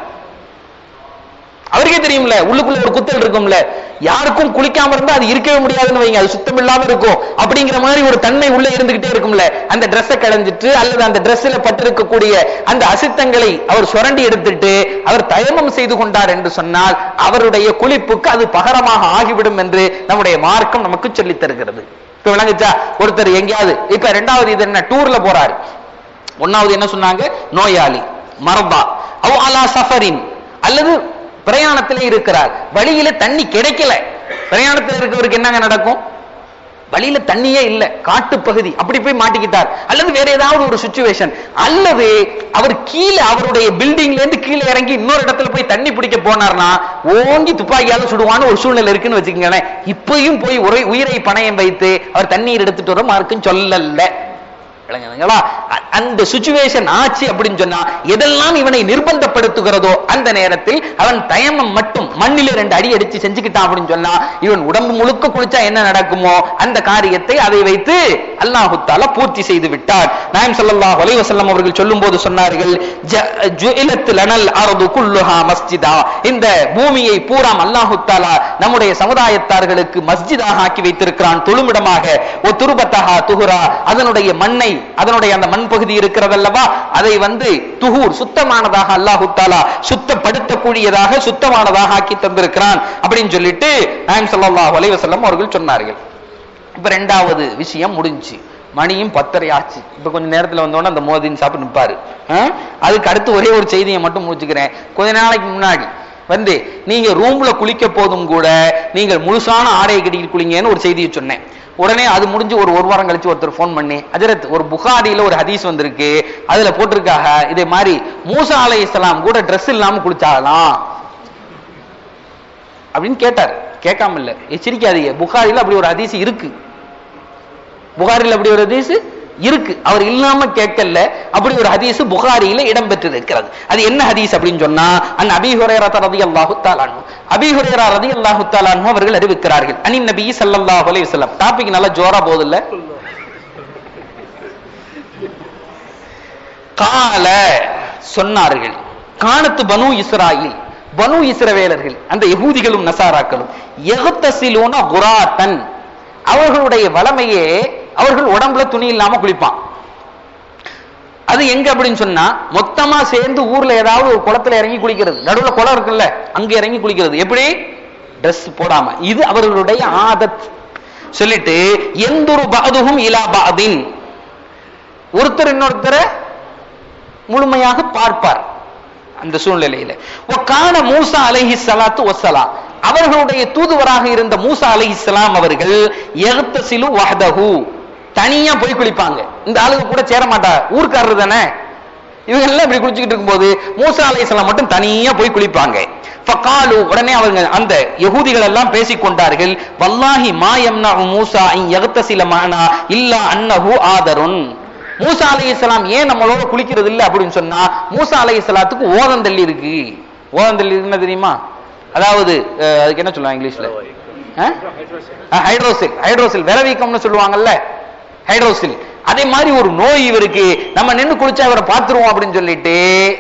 அவருக்கே தெரியும்ல உள்ளுக்குள்ள ஒரு குத்தல் இருக்கும்ல யாருக்கும் குளிக்காம இருந்தா அது இருக்கவே முடியாதுன்னு வைங்க அது சுத்தம் இல்லாம இருக்கும் அப்படிங்கிற மாதிரி ஒரு தன்மை உள்ள இருந்துகிட்டே இருக்கும்ல அந்த Dress-அ களைஞ்சிட்டு அல்லது அந்த Dress-ல பட்டிருக்கக்கூடிய அந்த அசுத்தங்களை அவர் சுரண்டி எடுத்துட்டு அவர் தயமம் செய்து கொண்டார் என்று சொன்னால் அவருடைய குளிப்புக்கு அது பகரமாக ஆகிவிடும் என்று நம்முடைய மார்க்கம் நமக்கு சொல்லித் தருகிறது இப்ப விளங்குச்சா ஒருத்தர் எங்கேயாவது இப்ப ரெண்டாவது இது என்ன டூர்ல போறாரு ஒன்னாவது என்ன சொன்னாங்க நோயாளி மரபா அவ் அலா சஃபரின் அல்லது பிரயாணத்திலே இருக்கிறார் வழியில தண்ணி கிடைக்கல பிரயாணத்தில் இருக்கிறவருக்கு என்னங்க நடக்கும் வழியில தண்ணியே இல்ல காட்டு பகுதி அப்படி போய் மாட்டிக்கிட்டார் அல்லது வேற ஏதாவது ஒரு சுச்சுவேஷன் அல்லது அவர் கீழே அவருடைய பில்டிங்ல இருந்து கீழே இறங்கி இன்னொரு இடத்துல போய் தண்ணி பிடிக்க போனார்னா ஓங்கி துப்பாக்கியால சுடுவான்னு ஒரு சூழ்நிலை இருக்குன்னு வச்சுக்கோங்களேன் இப்பயும் போய் உரை உயிரை பணயம் வைத்து அவர் தண்ணீர் எடுத்துட்டு வர மார்க்கும் சொல்லல விளங்குதுங்களா அ- அந்த சுச்சுவேஷன் ஆச்சு அப்படின்னு சொன்னா எதெல்லாம் இவனை நிர்பந்தப்படுத்துகிறதோ அந்த நேரத்தில் அவன் தயமம் மட்டும் மண்ணில ரெண்டு அடி அடிச்சு செஞ்சுக்கிட்டான் அப்படின்னு சொன்னா இவன் உடம்பு முழுக்க குளிச்சா என்ன நடக்குமோ அந்த காரியத்தை அதை வைத்து அல்லாஹு தாலா பூர்த்தி செய்து விட்டார் நாயம் ஸல்லல்லாஹு அலைஹி வஸல்லம் அவர்கள் சொல்லும்போது சொன்னார்கள் "ஜ- ஜுஇலத் லனல் அர்து குல்லுஹா மஸ்ஜிதா இந்த பூமியை பூராம் அல்லாஹு தாலா நம்முடைய சமுதாயத்தார்களுக்கு மஸ்ஜிதாக ஆக்கி வைத்திருக்கிறான் தொழுமிடமாக ஒ துருபத்தஹா துஹுரா அதனுடைய மண்ணை அதனுடைய அந்த மண் பகுதி இருக்கிறதல்லவா அதை வந்து துஹூர் சுத்தமானதாக அல்லாஹு தாலா சுத்தப்படுத்தக்கூடியதாக சுத்தமானதாக ஆக்கி தந்திருக்கிறான் அப்படின்னு சொல்லிட்டு நாயம் ஸல்லல்லாஹு அலைஹி வஸல்லம் அவர்கள் சொன்னார்கள் இப்ப ரெண்டாவது விஷயம் முடிஞ்சு மணியும் பத்தரை ஆச்சு இப்ப கொஞ்ச நேரத்துல வந்தோடனே அந்த மோதின் சாப்பிட்டு நிப்பாரு ஆ? அதுக்கு அடுத்து ஒரே ஒரு செய்தியை மட்டும் முடிச்சுக்கிறேன் கொஞ்ச நாளைக்கு முன்னாடி வந்து நீங்க ரூம்ல குளிக்க போதும் கூட நீங்கள் முழுசான ஆடையை கட்டிட்டு குளிங்கன்னு ஒரு செய்தியை சொன்னேன் உடனே அது முடிஞ்சு ஒரு ஒரு வாரம் கழிச்சு ஒருத்தர் ஃபோன் பண்ணி அஜரத் ஒரு புகாரியில ஒரு ஹதீஸ் வந்திருக்கு அதுல போட்டிருக்காக இதே மாதிரி மூசா அலை இஸ்லாம் கூட ட்ரெஸ் இல்லாம குளிச்சாகலாம் அப்படின்னு கேட்டார் கேட்காம இல்ல எச்சரிக்காதீங்க புகாரில அப்படி ஒரு ஹதீஸ் இருக்கு புகாரில் அப்படி ஒரு ஹதீஸ் இருக்கு அவர் இல்லாம கேட்கல அப்படி ஒரு ஹதீஸ் புகாரியில இடம்பெற்று இருக்கிறது அது என்ன ஹதீஸ் அப்படின்னு சொன்னா அந்த அபி ஹுரைரா ரலியல்லாஹு தஆலா அன்ஹு அபி ஹுரைரா ரலியல்லாஹு தஆலா அன்ஹு அவர்கள் அறிவிக்கிறார்கள் அனி நபி ஸல்லல்லாஹு அலைஹி வஸல்லம் டாபிக் நல்லா ஜோரா போகுது இல்ல கால சொன்னார்கள் காணத்து பனு இஸ்ராயில் பனு இஸ்ரவேலர்கள் அந்த யகூதிகளும் நசாராக்களும் எகத்தசிலூன குராத்தன் அவர்களுடைய வளமையே அவர்கள் உடம்புல துணி இல்லாம குளிப்பான் அது எங்க அப்படின்னு சொன்னா மொத்தமா சேர்ந்து ஊர்ல ஏதாவது ஒரு குளத்துல இறங்கி குளிக்கிறது நடுவுல குளம் இருக்குல்ல அங்க இறங்கி குளிக்கிறது எப்படி Dress போடாம இது அவர்களுடைய ஆதத் சொல்லிட்டு எந்தொரு பாதுகும் இலா பாதின் ஒருத்தர் இன்னொருத்தரை முழுமையாக பார்ப்பார் அந்த சூழ்நிலையில காண மூசா அலைஹி ஸலாத்து வஸ்ஸலாம் அவர்களுடைய தூதுவராக இருந்த மூசா அலைஹிஸ்ஸலாம் அவர்கள் எகத்தசிலு வஹதஹு தனியா போய் குளிப்பாங்க இந்த ஆளுங்க கூட சேர மாட்டா ஊர்க்காரர் தானே இவங்க எல்லாம் இப்படி குளிச்சுக்கிட்டு இருக்கும்போது மூசா அலைஹிஸ்ஸலாம் மட்டும் தனியா போய் குளிப்பாங்க ஃபகாலு உடனே அவங்க அந்த யகூதிகள் எல்லாம் பேசிக் கொண்டார்கள் வல்லாஹி மா யம்னஉ மூசா அன் யகத்தசில மானா இல்லா அன்னஹு ஆதருன் மூசா அலைஹிஸ்ஸலாம் ஏன் நம்மளோட குளிக்கிறது இல்ல அப்படின்னு சொன்னா மூசா அலைஹிஸ்ஸலாத்துக்கு ஓதந்தள்ளி இருக்கு ஓதந்தள்ளி இருக்குன்னு தெரியுமா அதாவது அஹ், அதுக்கு என்ன சொல்லுவாங்க இங்கிலீஷ்ல ஹைட்ரோசில் ஹைட்ரோசில் விரவீக்கம்னு சொல்லுவாங்கல்ல ஹைட்ரோசில் அதே மாதிரி ஒரு நோய் இவருக்கு நம்ம நின்னு குளிச்சா இவரை பார்த்துருவோம் அப்படின்னு சொல்லிட்டு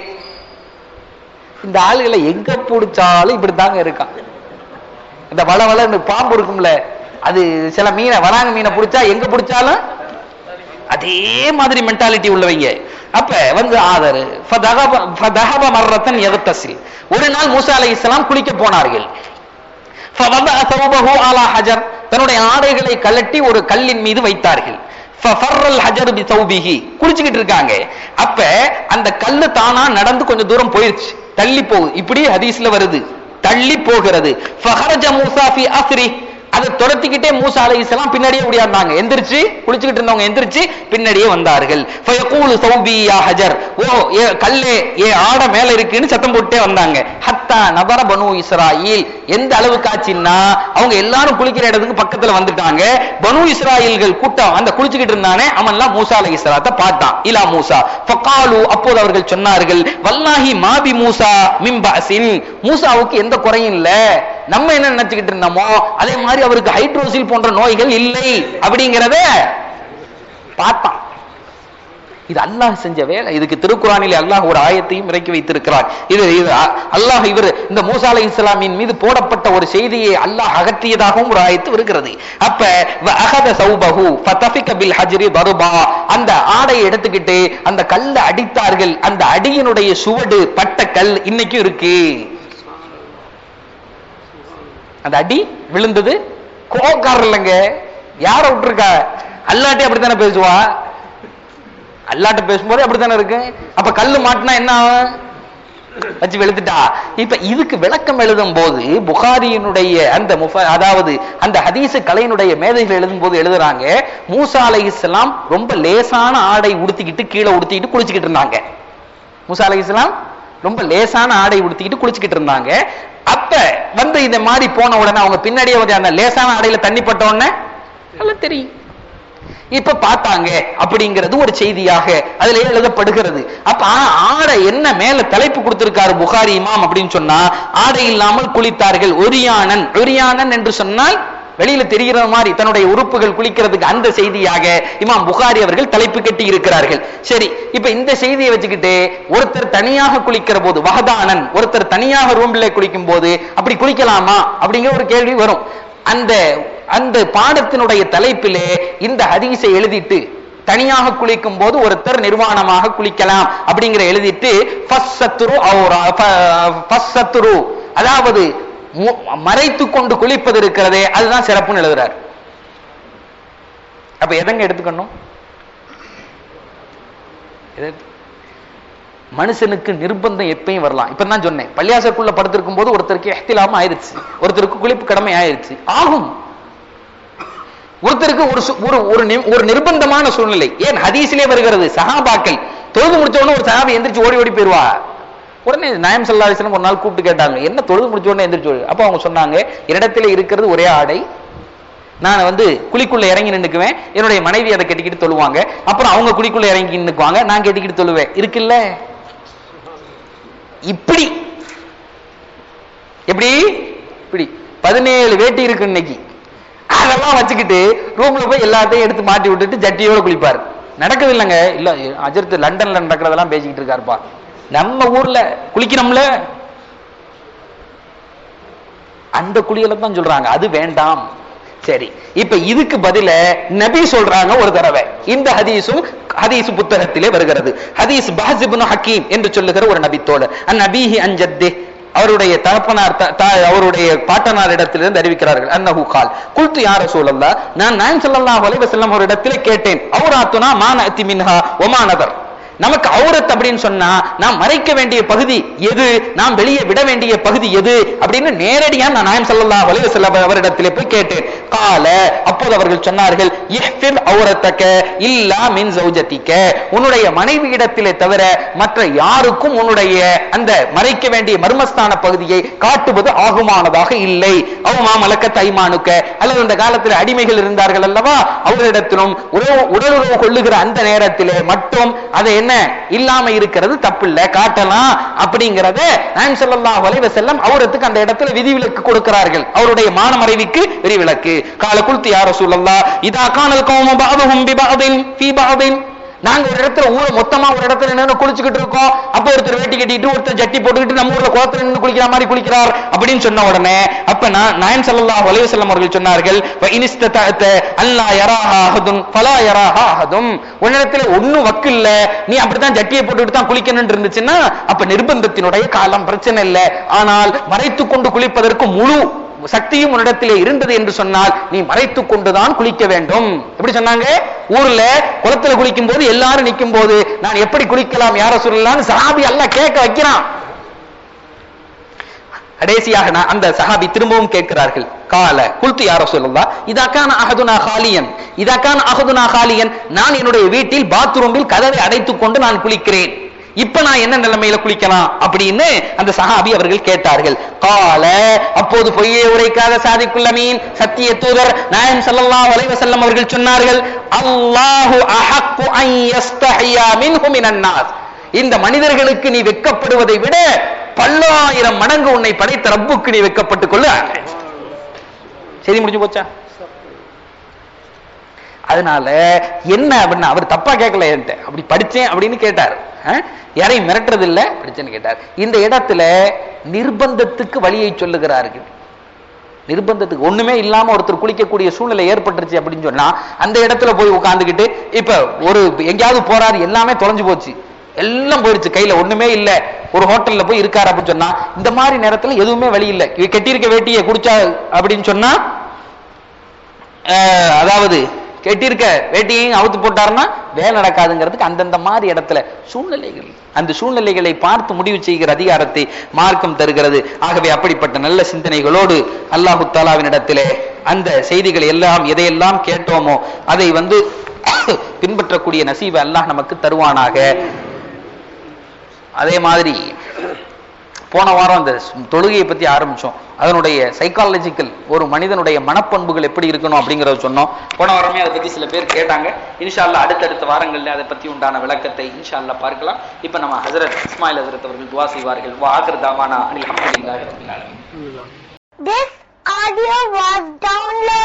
இந்த ஆளுகளை எங்க பிடிச்சாலும் இப்படித்தாங்க இருக்கான் இந்த வள வள இந்த பாம்பு இருக்கும்ல அது சில மீனை வராங்க மீனை பிடிச்சா எங்க பிடிச்சாலும் அதே மாதிரி மென்டாலிட்டி உள்ளவங்க அப்ப வந்து ஆதரு ஃபதஹப- ஃபதஹப மர்ரத்தன் யகத்தசில் ஒரு நாள் மூசா அலைஹிஸ்ஸலாம் குளிக்க போனார்கள் ஃபவதஅ ஸௌபஹு அலா ஹஜர் தன்னுடைய ஆடைகளை கழட்டி ஒரு கல்லின் மீது வைத்தார்கள் ஃபஃபர்ரல் ஹஜர் பி ஸௌபிஹி குளிச்சுக்கிட்டு இருக்காங்க அப்ப அந்த கல்லு தானா நடந்து கொஞ்சம் தூரம் போயிருச்சு தள்ளி போகுது இப்படி ஹதீஸ்ல வருது தள்ளி போகிறது ஃபஹரஜ மூசா ஃபி அஸ்ரி அதை துரத்திக்கிட்டே மூசா அலைஹிஸ்ஸலாம் பின்னாடியே ஓடியாந்தாங்க எந்திரிச்சு குளிச்சுக்கிட்டு இருந்தவங்க எந்திரிச்சு பின்னாடியே வந்தார்கள் ஃபயகூலு ஸௌபி யா ஹஜர் ஓ ஏ கல்லே ஏ ஆட மேல இருக்குன்னு சத்தம் போட்டுட்டே வந்தாங்க ஹத்தா நபர பனு இஸ்ராயில் எந்த அளவுக்கு ஆச்சுன்னா அவங்க எல்லாரும் குளிக்கிற இடத்துக்கு பக்கத்துல வந்துட்டாங்க பனு இஸ்ராயில்கள் கூட்டம் அந்த குளிச்சுக்கிட்டு இருந்தானே அவன்லாம் மூசா அலைஹிஸ்ஸலாத்தை பார்த்தான் இலா மூசா ஃபகாலு அப்போது அவர்கள் சொன்னார்கள் வல்லாஹி மாபி மூசா மின் பஅசின் மூசாவுக்கு எந்த குறையும் இல்ல நம்ம என்ன நினைச்சுக்கிட்டு இருந்தோமோ அதே மாதிரி அவருக்கு ஹைட்ரோசில் போன்ற நோய்கள் இல்லை அப்படிங்கிறத பார்த்தான் இது அல்லாஹ் செஞ்ச வேலை இதுக்கு திருக்குறானிலே அல்லாஹ் ஒரு ஆயத்தையும் இறக்கி வைத்திருக்கிறார் இது இது அ- அல்லாஹ் இவர் இந்த மூசா அலை இஸ்லாமின் மீது போடப்பட்ட ஒரு செய்தியை அல்லாஹ் அகற்றியதாகவும் ஒரு ஆயத்து இருக்கிறது அப்ப வ அகத சௌபஹு ஃபதஃபிக பில் ஹஜ்ரி தருபா அந்த ஆடையை எடுத்துக்கிட்டு அந்த கல்லை அடித்தார்கள் அந்த அடியினுடைய சுவடு பட்ட கல் இன்னைக்கும் இருக்கு அந்த அடி விழுந்தது கோக்காரர் இல்லைங்க யார விட்டுருக்கா அல்லாட்டி அப்படித்தானே பேசுவா அல்லாட்ட பேசும்போது அப்படித்தானே இருக்கு அப்ப கல்லு மாட்டினா என்ன ஆகும் வச்சு வெளுத்துட்டா இப்ப இதுக்கு விளக்கம் எழுதும் போது புகாரியினுடைய அந்த முஃப அதாவது அந்த ஹதீஸ் கலையினுடைய மேதைகள் எழுதும் போது எழுதுறாங்க மூசா அலை இஸ்லாம் ரொம்ப லேசான ஆடை உடுத்திக்கிட்டு கீழே உடுத்திக்கிட்டு குளிச்சுக்கிட்டு இருந்தாங்க மூசா அலை இஸ்லாம் ரொம்ப லேசான ஆடை உடுத்திக்கிட்டு குளிச்சுக்கிட்டு இருந்தாங்க அப்ப வந்து இந்த மாதிரி போன உடனே அவங்க பின்னாடியே வந்து அந்த லேசான ஆடையில தண்ணி பட்ட உடனே நல்லா தெரியும் இப்ப பார்த்தாங்க அப்படிங்கிறது ஒரு செய்தியாக அதுல எழுதப்படுகிறது அப்ப ஆ- ஆடை என்ன மேல தலைப்பு கொடுத்திருக்காரு புகாரி இமாம் அப்படின்னு சொன்னா ஆடை இல்லாமல் குளித்தார்கள் ஒரியானன் ஒரியானன் என்று சொன்னால் வெளியில தெரிகிற மாதிரி தன்னுடைய உறுப்புகள் குளிக்கிறதுக்கு அந்த செய்தியாக இமாம் புகாரி அவர்கள் தலைப்பு கட்டி இருக்கிறார்கள் சரி இப்ப இந்த செய்தியை வச்சுக்கிட்டு ஒருத்தர் தனியாக குளிக்கிற போது வகதானன் ஒருத்தர் தனியாக ரூம்ல குளிக்கும் போது அப்படி குளிக்கலாமா அப்படிங்கிற ஒரு கேள்வி வரும் அந்த அந்த பாடத்தினுடைய தலைப்பிலே இந்த ஹதீஸை எழுதிட்டு தனியாக குளிக்கும் போது ஒருத்தர் நிர்வாணமாக குளிக்கலாம் அப்படிங்கிற எழுதிட்டு ஃபஸ்ஸத்துரு அவுரா ஃப- ஃபஸ்ஸத்துரு அதாவது மு- மறைத்து கொண்டு குளிப்பது இருக்கிறதே அதுதான் சிறப்புன்னு எழுதுறார் அப்ப எதங்க எடுத்துக்கணும் எது? மனுஷனுக்கு நிர்பந்தம் எப்பயும் வரலாம் இப்ப நான் சொன்னேன் பள்ளியாசருக்குள்ள படுத்திருக்கும் போது ஒருத்தருக்கு எஹ்திலாம ஆயிருச்சு ஒருத்தருக்கு குளிப்பு கடமை ஆயிருச்சு ஆகும் ஒருத்தருக்கு ஒரு சு- ஒரு ஒரு நிம்- ஒரு நிர்பந்தமான சூழ்நிலை ஏன் ஹதீஸிலே வருகிறது சஹாபாக்கள் தொழுது முடிச்ச உடனே ஒரு சஹாபி எந்திரிச்சு ஓடி ஓடி போயிருவா உடனே நாயம் சல்லா அலிஸ்லாம் ஒரு நாள் கூப்பிட்டு கேட்டாங்க என்ன தொழுது முடிச்ச உடனே எந்திரிச்சு ஓடி அப்போ அவங்க சொன்னாங்க இடத்துல இருக்கிறது ஒரே ஆடை நான் வந்து குழிக்குள்ள இறங்கி நின்னுக்குவேன் என்னுடைய மனைவி அதை கட்டிக்கிட்டு தொழுவாங்க அப்புறம் அவங்க குழிக்குள்ள இறங்கி நின்னுக்குவாங்க நான் கட்டிக்கிட்டு தொழுவேன் இருக்குல்ல இப்படி எப்படி இப்படி பதினேழு வேட்டி இருக்கு இன்னைக்கு அதெல்லாம் வச்சுக்கிட்டு ரூம்ல போய் எல்லாத்தையும் எடுத்து மாட்டி விட்டுட்டு ஜட்டியோட குளிப்பார் நடக்குது இல்லைங்க இல்ல அஜர்த்து லண்டன்ல நடக்கிறதெல்லாம் பேசிக்கிட்டு இருக்காருப்பா நம்ம ஊர்ல குளிக்கிறோம்ல அந்த குளியலை தான் சொல்றாங்க அது வேண்டாம் சரி இப்ப இதுக்கு பதில நபி சொல்றாங்க ஒரு தடவை இந்த ஹதீஸும் ஹதீஸ் புத்தகத்திலே வருகிறது ஹதீஸ் பாசிபுன் ஹக்கீம் என்று சொல்லுகிற ஒரு நபித்தோடு அந்நபீஹி அஞ்சத்தே அவருடைய தகப்பனார் த- த- அவருடைய பாட்டனார் இடத்திலிருந்து அறிவிக்கிறார்கள் அன்னஹு கால் குல்து யார சூழல்லா நான் நாயன் ஸல்லல்லாஹு அலைஹி வஸல்லம் ஒரு இடத்திலே கேட்டேன் அவுராத்துனா மானஅத்தி மின்ஹா ஒமானதர் நமக்கு அவுரத் அப்படின்னு சொன்னா நாம் மறைக்க வேண்டிய பகுதி எது நாம் வெளியே விட வேண்டிய பகுதி எது அப்படின்னு நேரடியா நான் நாயம் ஸல்லல்லாஹு அலைஹி வஸல்லம் அவரிடத்திலே போய் கேட்டேன் கால அப்போது அவர்கள் சொன்னார்கள் இஹ்ஃபில் அவுரத்தக இல்லா மின் ஜௌஜதிக உன்னுடைய மனைவியிடத்திலே தவிர மற்ற யாருக்கும் உன்னுடைய அந்த மறைக்க வேண்டிய மர்மஸ்தான பகுதியை காட்டுவது ஆகுமானதாக இல்லை அவமா மலக்க தைமானுக்க அல்லது அந்த காலத்தில் அடிமைகள் இருந்தார்கள் அல்லவா அவர்களிடத்திலும் உறவு உடலுறவு கொள்ளுகிற அந்த நேரத்திலே மட்டும் அதை என்ன இல்லாம இருக்கிறது தப்பில்ல காட்டலாம் அப்படிங்கறத நான் ஸல்லல்லாஹு அலைஹி வஸல்லம் அவரத்துக்கு அந்த இடத்துல விதிவிலக்கு கொடுக்கிறார்கள் அவருடைய மானமறைவுக்கு விதிவிலக்கு கால குல்தி யா ரசூலல்லாஹ் இதா கானல் கௌமு பஅதுஹும் பி பஅதின் ஃபீ பஅதின் நாங்க ஒரு இடத்துல ஊரை மொத்தமா ஒரு இடத்துல நின்று குளிச்சுக்கிட்டு இருக்கோம் அப்ப ஒருத்தர் வேட்டி கட்டிட்டு ஒருத்தர் ஜட்டி போட்டுக்கிட்டு நம்ம ஊர்ல குளத்துல நின்று குளிக்கிற மாதிரி குளிக்கிறார் அப்படின்னு சொன்ன உடனே அப்ப நான் நாயன் ஸல்லல்லாஹு அலைஹி வஸல்லம் அவர்கள் சொன்னார்கள் "வ இன் இஸ்ததஅத அல்லா யராஹா அஹதுன் ஃபலா யராஹா அஹதும் உன்னிடத்துல ஒண்ணும் வக்கு இல்ல நீ அப்படித்தான் ஜட்டியை போட்டுக்கிட்டு தான் குளிக்கணும்னு இருந்துச்சுன்னா அப்ப நிர்பந்தத்தினுடைய காலம் பிரச்சனை இல்லை ஆனால் மறைத்துக் கொண்டு குளிப்பதற்கு முழு சக்தியும் உன்னிடத்திலே இருந்தது என்று சொன்னால் நீ மறைத்துக் கொண்டுதான் குளிக்க வேண்டும் எப்படி சொன்னாங்க ஊர்ல குளத்துல குளிக்கும் போது எல்லாரும் நிக்கும் போது நான் எப்படி குளிக்கலாம் யார சொல்லலாம்னு சஹாபி எல்லாம் கேட்க வைக்கிறான் கடைசியாக நான் அந்த சஹாபி திரும்பவும் கேட்கிறார்கள் கால குல்து யார சொல்லலா இதற்கான அகதுனா காலியன் இதற்கான அகதுனா காலியன் நான் என்னுடைய வீட்டில் பாத்ரூமில் கதவை அடைத்துக் கொண்டு நான் குளிக்கிறேன் இப்ப நான் என்ன நிலைமையில குளிக்கலாம் அப்படின்னு அந்த சஹாபி அவர்கள் கேட்டார்கள் கால அப்போது பொய்யை உரைக்காத சாதிக்குள்ள மீன் சத்திய தூதர் நாயம் ஸல்லல்லாஹு அலைஹி வஸல்லம் அவர்கள் சொன்னார்கள் அல்லாஹு அஹக்கு அன் யஸ்தஹியா மின்ஹு மினன் நாஸ் இந்த மனிதர்களுக்கு நீ வெட்கப்படுவதை விட பல்லாயிரம் மடங்கு உன்னை படைத்த ரப்புக்கு நீ வெட்கப்பட்டுக் கொள்ள செய்தி முடிஞ்சு போச்சா அதனால என்ன அப்படின்னு அவர் தப்பா கேட்கல என்கிட்ட அப்படி படிச்சேன் அப்படின்னு கேட்டார் அஹ்? யாரையும் மிரட்டுறது இல்ல படிச்சேன்னு கேட்டார் இந்த இடத்துல நிர்பந்தத்துக்கு வழியை சொல்லுகிறார்கள் நிர்பந்தத்துக்கு ஒண்ணுமே இல்லாம ஒருத்தர் குளிக்கக்கூடிய சூழ்நிலை ஏற்பட்டுருச்சு அப்படின்னு சொன்னா அந்த இடத்துல போய் உட்கார்ந்துகிட்டு இப்ப ஒரு எங்கேயாவது போறாரு எல்லாமே தொலைஞ்சு போச்சு எல்லாம் போயிடுச்சு கையில ஒண்ணுமே இல்ல ஒரு ஹோட்டல்ல போய் இருக்காரு அப்படின்னு சொன்னா இந்த மாதிரி நேரத்துல எதுவுமே வழி இல்ல இவ கட்டியிருக்க வேட்டியை குடிச்சா அப்படின்னு சொன்னா அஹ், அதாவது கெட்டிருக்க வேட்டியையும் அவுத்து போட்டாருன்னா வேலை நடக்காதுங்கிறதுக்கு அந்தந்த மாதிரி இடத்துல சூழ்நிலைகள் அந்த சூழ்நிலைகளை பார்த்து முடிவு செய்கிற அதிகாரத்தை மார்க்கம் தருகிறது ஆகவே அப்படிப்பட்ட நல்ல சிந்தனைகளோடு அல்லாஹு தாலாவினிடத்திலே அந்த செய்திகளை எல்லாம் எதையெல்லாம் கேட்டோமோ அதை வந்து பின்பற்றக்கூடிய நசீபை அல்லாஹ் நமக்கு தருவானாக அதே மாதிரி போன வாரம் அந்த தொழுகையை பத்தி ஆரம்பிச்சோம் அதனுடைய சைக்காலஜிக்கல் ஒரு மனிதனுடைய மனப்பண்புகள் எப்படி இருக்கணும் அப்படிங்கறத சொன்னோம் போன வாரமே அதை பத்தி சில பேர் கேட்டாங்க இன்ஷா அல்லாஹ் அடுத்தடுத்த வாரங்கள்ல அதை பத்தி உண்டான விளக்கத்தை இன்ஷா அல்லாஹ் பார்க்கலாம் இப்ப நம்ம ஹஜரத் இஸ்மாயில் ஹஜரத் அவர்கள் துவா செய்வார்கள் வாகர் தாவானா அனில் அஹமதுல்லாஹி ரபில் ஆலமீன் This audio was downloaded